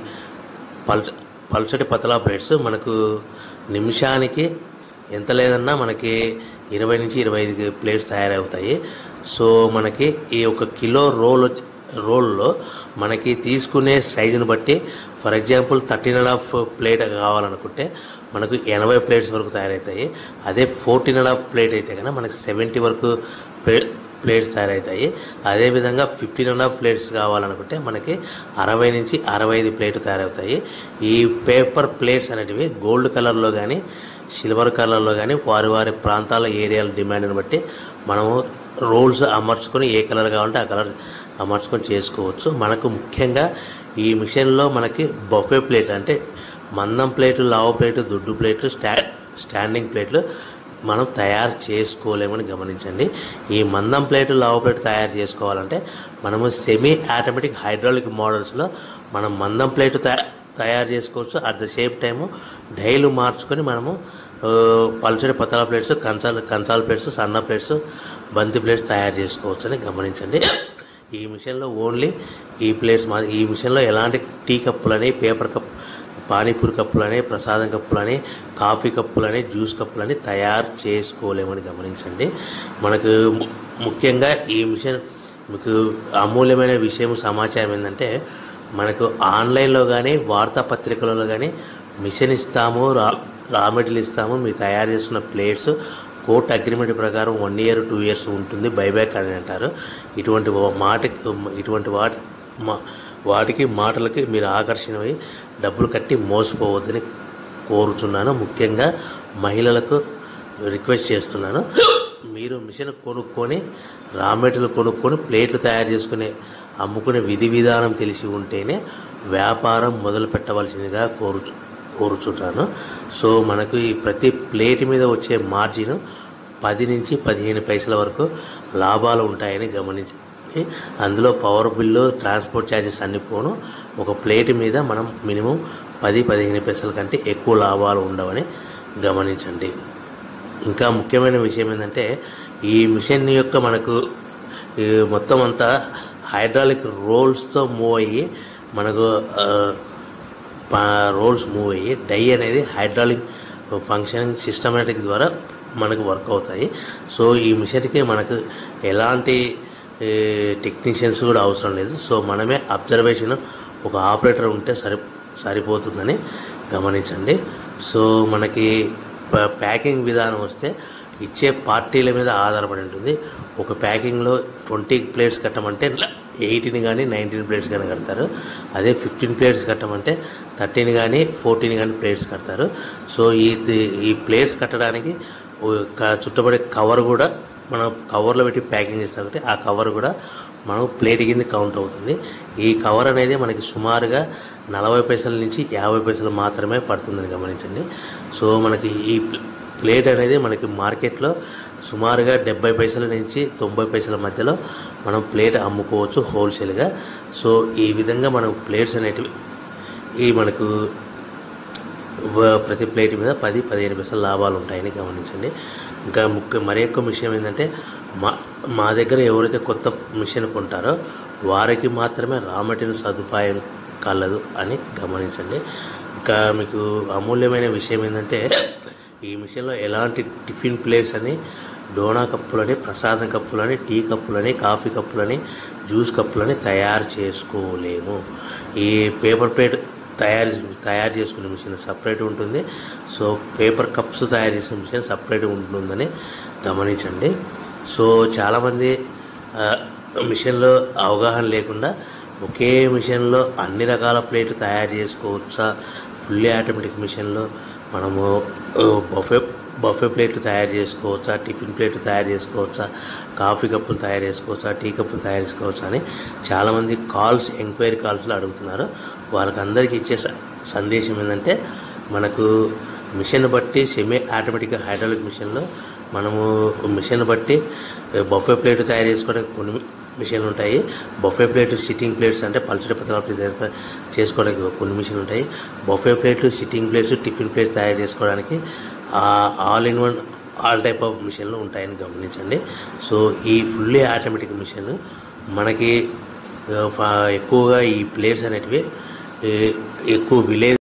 పల్చ పల్చటి పతలా ప్లేట్స్ మనకు నిమిషానికి ఎంత లేదన్నా మనకి ఇరవై నుంచి ఇరవై ఐదు ప్లేట్స్ తయారవుతాయి సో మనకి ఈ ఒక కిలో రోల్ వచ్చి- రోల్లో మనకి తీసుకునే సైజుని బట్టి for example thirteen and half plate కావాలనుకుంటే మనకు ఎనభై ప్లేట్స్ వరకు తయారవుతాయి అదే ఫోర్టీన్ అండ్ హాఫ్ ప్లేట్ అయితే కనుక మనకి సెవెంటీ వరకు ప్లే ప్లేట్స్ తయారవుతాయి అదేవిధంగా ఫిఫ్టీన్ అండ్ హాఫ్ ప్లేట్స్ కావాలనుకుంటే మనకి అరవై నుంచి అరవై ఐదు ప్లేట్లు తయారవుతాయి ఈ పేపర్ ప్లేట్స్ అనేటివి గోల్డ్ కలర్లో కానీ సిల్వర్ కలర్లో కానీ వారి వారి ప్రాంతాల ఏరియాల డిమాండ్ని బట్టి మనము రోల్స్ అమర్చుకొని ఏ కలర్ కావాలంటే ఆ కలర్ అమర్చుకొని చేసుకోవచ్చు మనకు ముఖ్యంగా ఈ మిషన్లో మనకి బఫే ప్లేట్ అంటే మందం ప్లేట్లు లావు ప్లేట్లు దొడ్డు ప్లేట్లు స్టా స్టాండింగ్ ప్లేట్లు మనం తయారు చేసుకోలేమని గమనించండి ఈ మందం ప్లేటు లావు ప్లేట్ తయారు చేసుకోవాలంటే మనము సెమీ ఆటోమేటిక్ హైడ్రాలిక్ మోడల్స్లో మనం మందం ప్లేటు తయా తయారు చేసుకోవచ్చు అట్ ద సేమ్ టైము డైలు మార్చుకొని మనము ఆ, పల్చడి పతల ప్లేట్స్ కంచాల కంచాల ప్లేట్స్ సన్న ప్లేట్స్ బంతి ప్లేట్స్ తయారు చేసుకోవచ్చు అని గమనించండి ఈ మిషన్లో ఓన్లీ ఈ ప్లేట్స్ మా ఈ మిషన్లో ఎలాంటి టీ కప్పులని పేపర్ కప్ పానీపూరి కప్పులని ప్రసాదం కప్పులని కాఫీ కప్పులని జ్యూస్ కప్పులని తయారు చేసుకోలేమని గమనించండి మనకు ము- ముఖ్యంగా ఈ మిషన్ మీకు అమూల్యమైన విషయం సమాచారం ఏంటంటే మనకు ఆన్లైన్లో కానీ వార్తాపత్రికలలో కానీ మిషన్ ఇస్తాము రా రా మెటీరియల్ ఇస్తాము మీరు తయారు చేస్తున్న ప్లేట్స్ కోర్ట్ అగ్రిమెంట్ ప్రకారం వన్ ఇయర్ టూ ఇయర్స్ ఉంటుంది బైబ్యాక్ అని అంటారు ఇటువంటి వా- మాట ఇటువంటి వాటి మా- వాటికి మాటలకి మీరు ఆకర్షణమై డబ్బులు కట్టి మోసపోవద్దని కోరుచున్నాను ముఖ్యంగా మహిళలకు రిక్వెస్ట్ చేస్తున్నాను మీరు మిషన్ కొనుక్కొని రా మెటీరియల్ కొనుక్కొని ప్లేట్లు తయారు చేసుకునే అమ్ముకునే విధి విధానం తెలిసి ఉంటేనే వ్యాపారం మొదలు పెట్టవలసిందిగా కోరు కోరుచుంటాను సో మనకు ఈ ప్రతి ప్లేట్ మీద వచ్చే మార్జిన్ పది నుంచి పదిహేను పైసల వరకు లాభాలు ఉంటాయని గమనించండి అందులో పవర్ బిల్లు ట్రాన్స్పోర్ట్ ఛార్జెస్ అన్ని పోను ఒక ప్లేట్ మీద మనం మినిమం పది పదిహేను పైసల కంటే ఎక్కువ లాభాలు ఉండవని గమనించండి ఇంకా ముఖ్యమైన విషయం ఏంటంటే ఈ మిషన్ యొక్క మనకు ఈ మొత్తం అంతా హైడ్రాలిక్ రోల్స్తో మూవ్ అయ్యి మనకు ఆ, పా- రోల్స్ మూవ్ అయ్యి డై అనేది హైడ్రాలిక్ ఫంక్షనింగ్ సిస్టమేటిక్ ద్వారా మనకు వర్క్ అవుతాయి సో ఈ మిషన్కి మనకు ఎలాంటి టెక్నీషియన్స్ కూడా అవసరం లేదు సో మనమే అబ్జర్వేషన్ ఒక ఆపరేటర్ ఉంటే సరి సరిపోతుందని గమనించండి సో మనకి ప- ప్యాకింగ్ విధానం వస్తే ఇచ్చే పార్టీల మీద ఆధారపడి ఉంటుంది ఒక ప్యాకింగ్లో ట్వంటీ ప్లేట్స్ కట్టమంటే ఎయిటీన్ కానీ నైన్టీన్ ప్లేట్స్ కానీ కడతారు అదే ఫిఫ్టీన్ ప్లేట్స్ కట్టమంటే థర్టీన్ కానీ ఫోర్టీన్ కానీ ప్లేట్స్ కడతారు సో ఈ ఈ ప్లేట్స్ కట్టడానికి ఒక చుట్టబడే కవర్ కూడా మనం కవర్లో పెట్టి ప్యాకింగ్ చేస్తాం కాబట్టి ఆ కవర్ కూడా మనం ప్లేట్ కింద కౌంట్ అవుతుంది ఈ కవర్ అనేది మనకి సుమారుగా నలభై పైసల నుంచి యాభై పైసలు మాత్రమే పడుతుందని గమనించండి సో మనకి ఈ ప్లేట్ అనేది మనకి మార్కెట్లో సుమారుగా డెబ్బై పైసల నుంచి తొంభై పైసల మధ్యలో మనం ప్లేట్ అమ్ముకోవచ్చు హోల్సేల్గా సో ఈ విధంగా మనం ప్లేట్స్ అనేటివి ఈ మనకు వ- ప్రతి ప్లేట్ మీద పది పదిహేను పైసలు లాభాలు ఉంటాయని గమనించండి ఇంకా ముఖ్య మరి ఎక్కువ విషయం ఏంటంటే మా మా దగ్గర ఎవరైతే కొత్త మిషన్ కొంటారో వారికి మాత్రమే రా మెటీరియల్ సదుపాయం కలదు అని గమనించండి ఇంకా మీకు అమూల్యమైన విషయం ఏంటంటే ఈ మిషన్లో ఎలాంటి టిఫిన్ ప్లేట్స్ అని డోనా కప్పులని ప్రసాదం కప్పులని టీ కప్పులని కాఫీ కప్పులని జ్యూస్ కప్పులని తయారు చేసుకోలేము ఈ పేపర్ ప్లేట్ తయారు తయారు చేసుకునే మిషన్ సపరేట్ ఉంటుంది సో పేపర్ కప్స్ తయారు చేసే మిషన్ సపరేట్ ఉంటుందని గమనించండి సో చాలామంది ఆ, మిషన్లో అవగాహన లేకుండా ఒకే మిషన్లో అన్ని రకాల ప్లేట్లు తయారు చేసుకోవచ్చా ఫుల్లీ ఆటోమేటిక్ మిషన్లో మనము ఆ, బఫే బఫే ప్లేట్లు తయారు చేసుకోవచ్చా టిఫిన్ ప్లేట్లు తయారు చేసుకోవచ్చా కాఫీ కప్పులు తయారు చేసుకోవచ్చా టీ కప్పులు తయారు చేసుకోవచ్చా అని చాలామంది కాల్స్ ఎంక్వైరీ కాల్స్లో అడుగుతున్నారు వాళ్ళకి అందరికీ ఇచ్చే స- సందేశం ఏంటంటే మనకు మిషన్ బట్టి సెమీ ఆటోమేటిక్ హైడ్రాలిక్ మిషన్లో మనము మిషన్ బట్టి బఫే ప్లేట్ తయారు చేసుకోవడానికి కొన్ని మిషన్లు ఉంటాయి బఫే ప్లేట్ సిట్టింగ్ ప్లేట్స్ అంటే పల్చడి పత్రాలు తయారు చేసుకోవడానికి కొన్ని మిషన్లు ఉంటాయి బఫే ప్లేట్లు సిట్టింగ్ ప్లేట్స్ టిఫిన్ ప్లేట్ తయారు చేసుకోవడానికి all in one all type of మిషన్లు ఉంటాయని గమనించండి సో ఈ ఫుల్లీ ఆటోమేటిక్ మిషన్ మనకి ఆ, ఫా- ఎక్కువగా ఈ ప్లేట్స్ అనేటివి ఏ- ఎక్కువ విలేజ్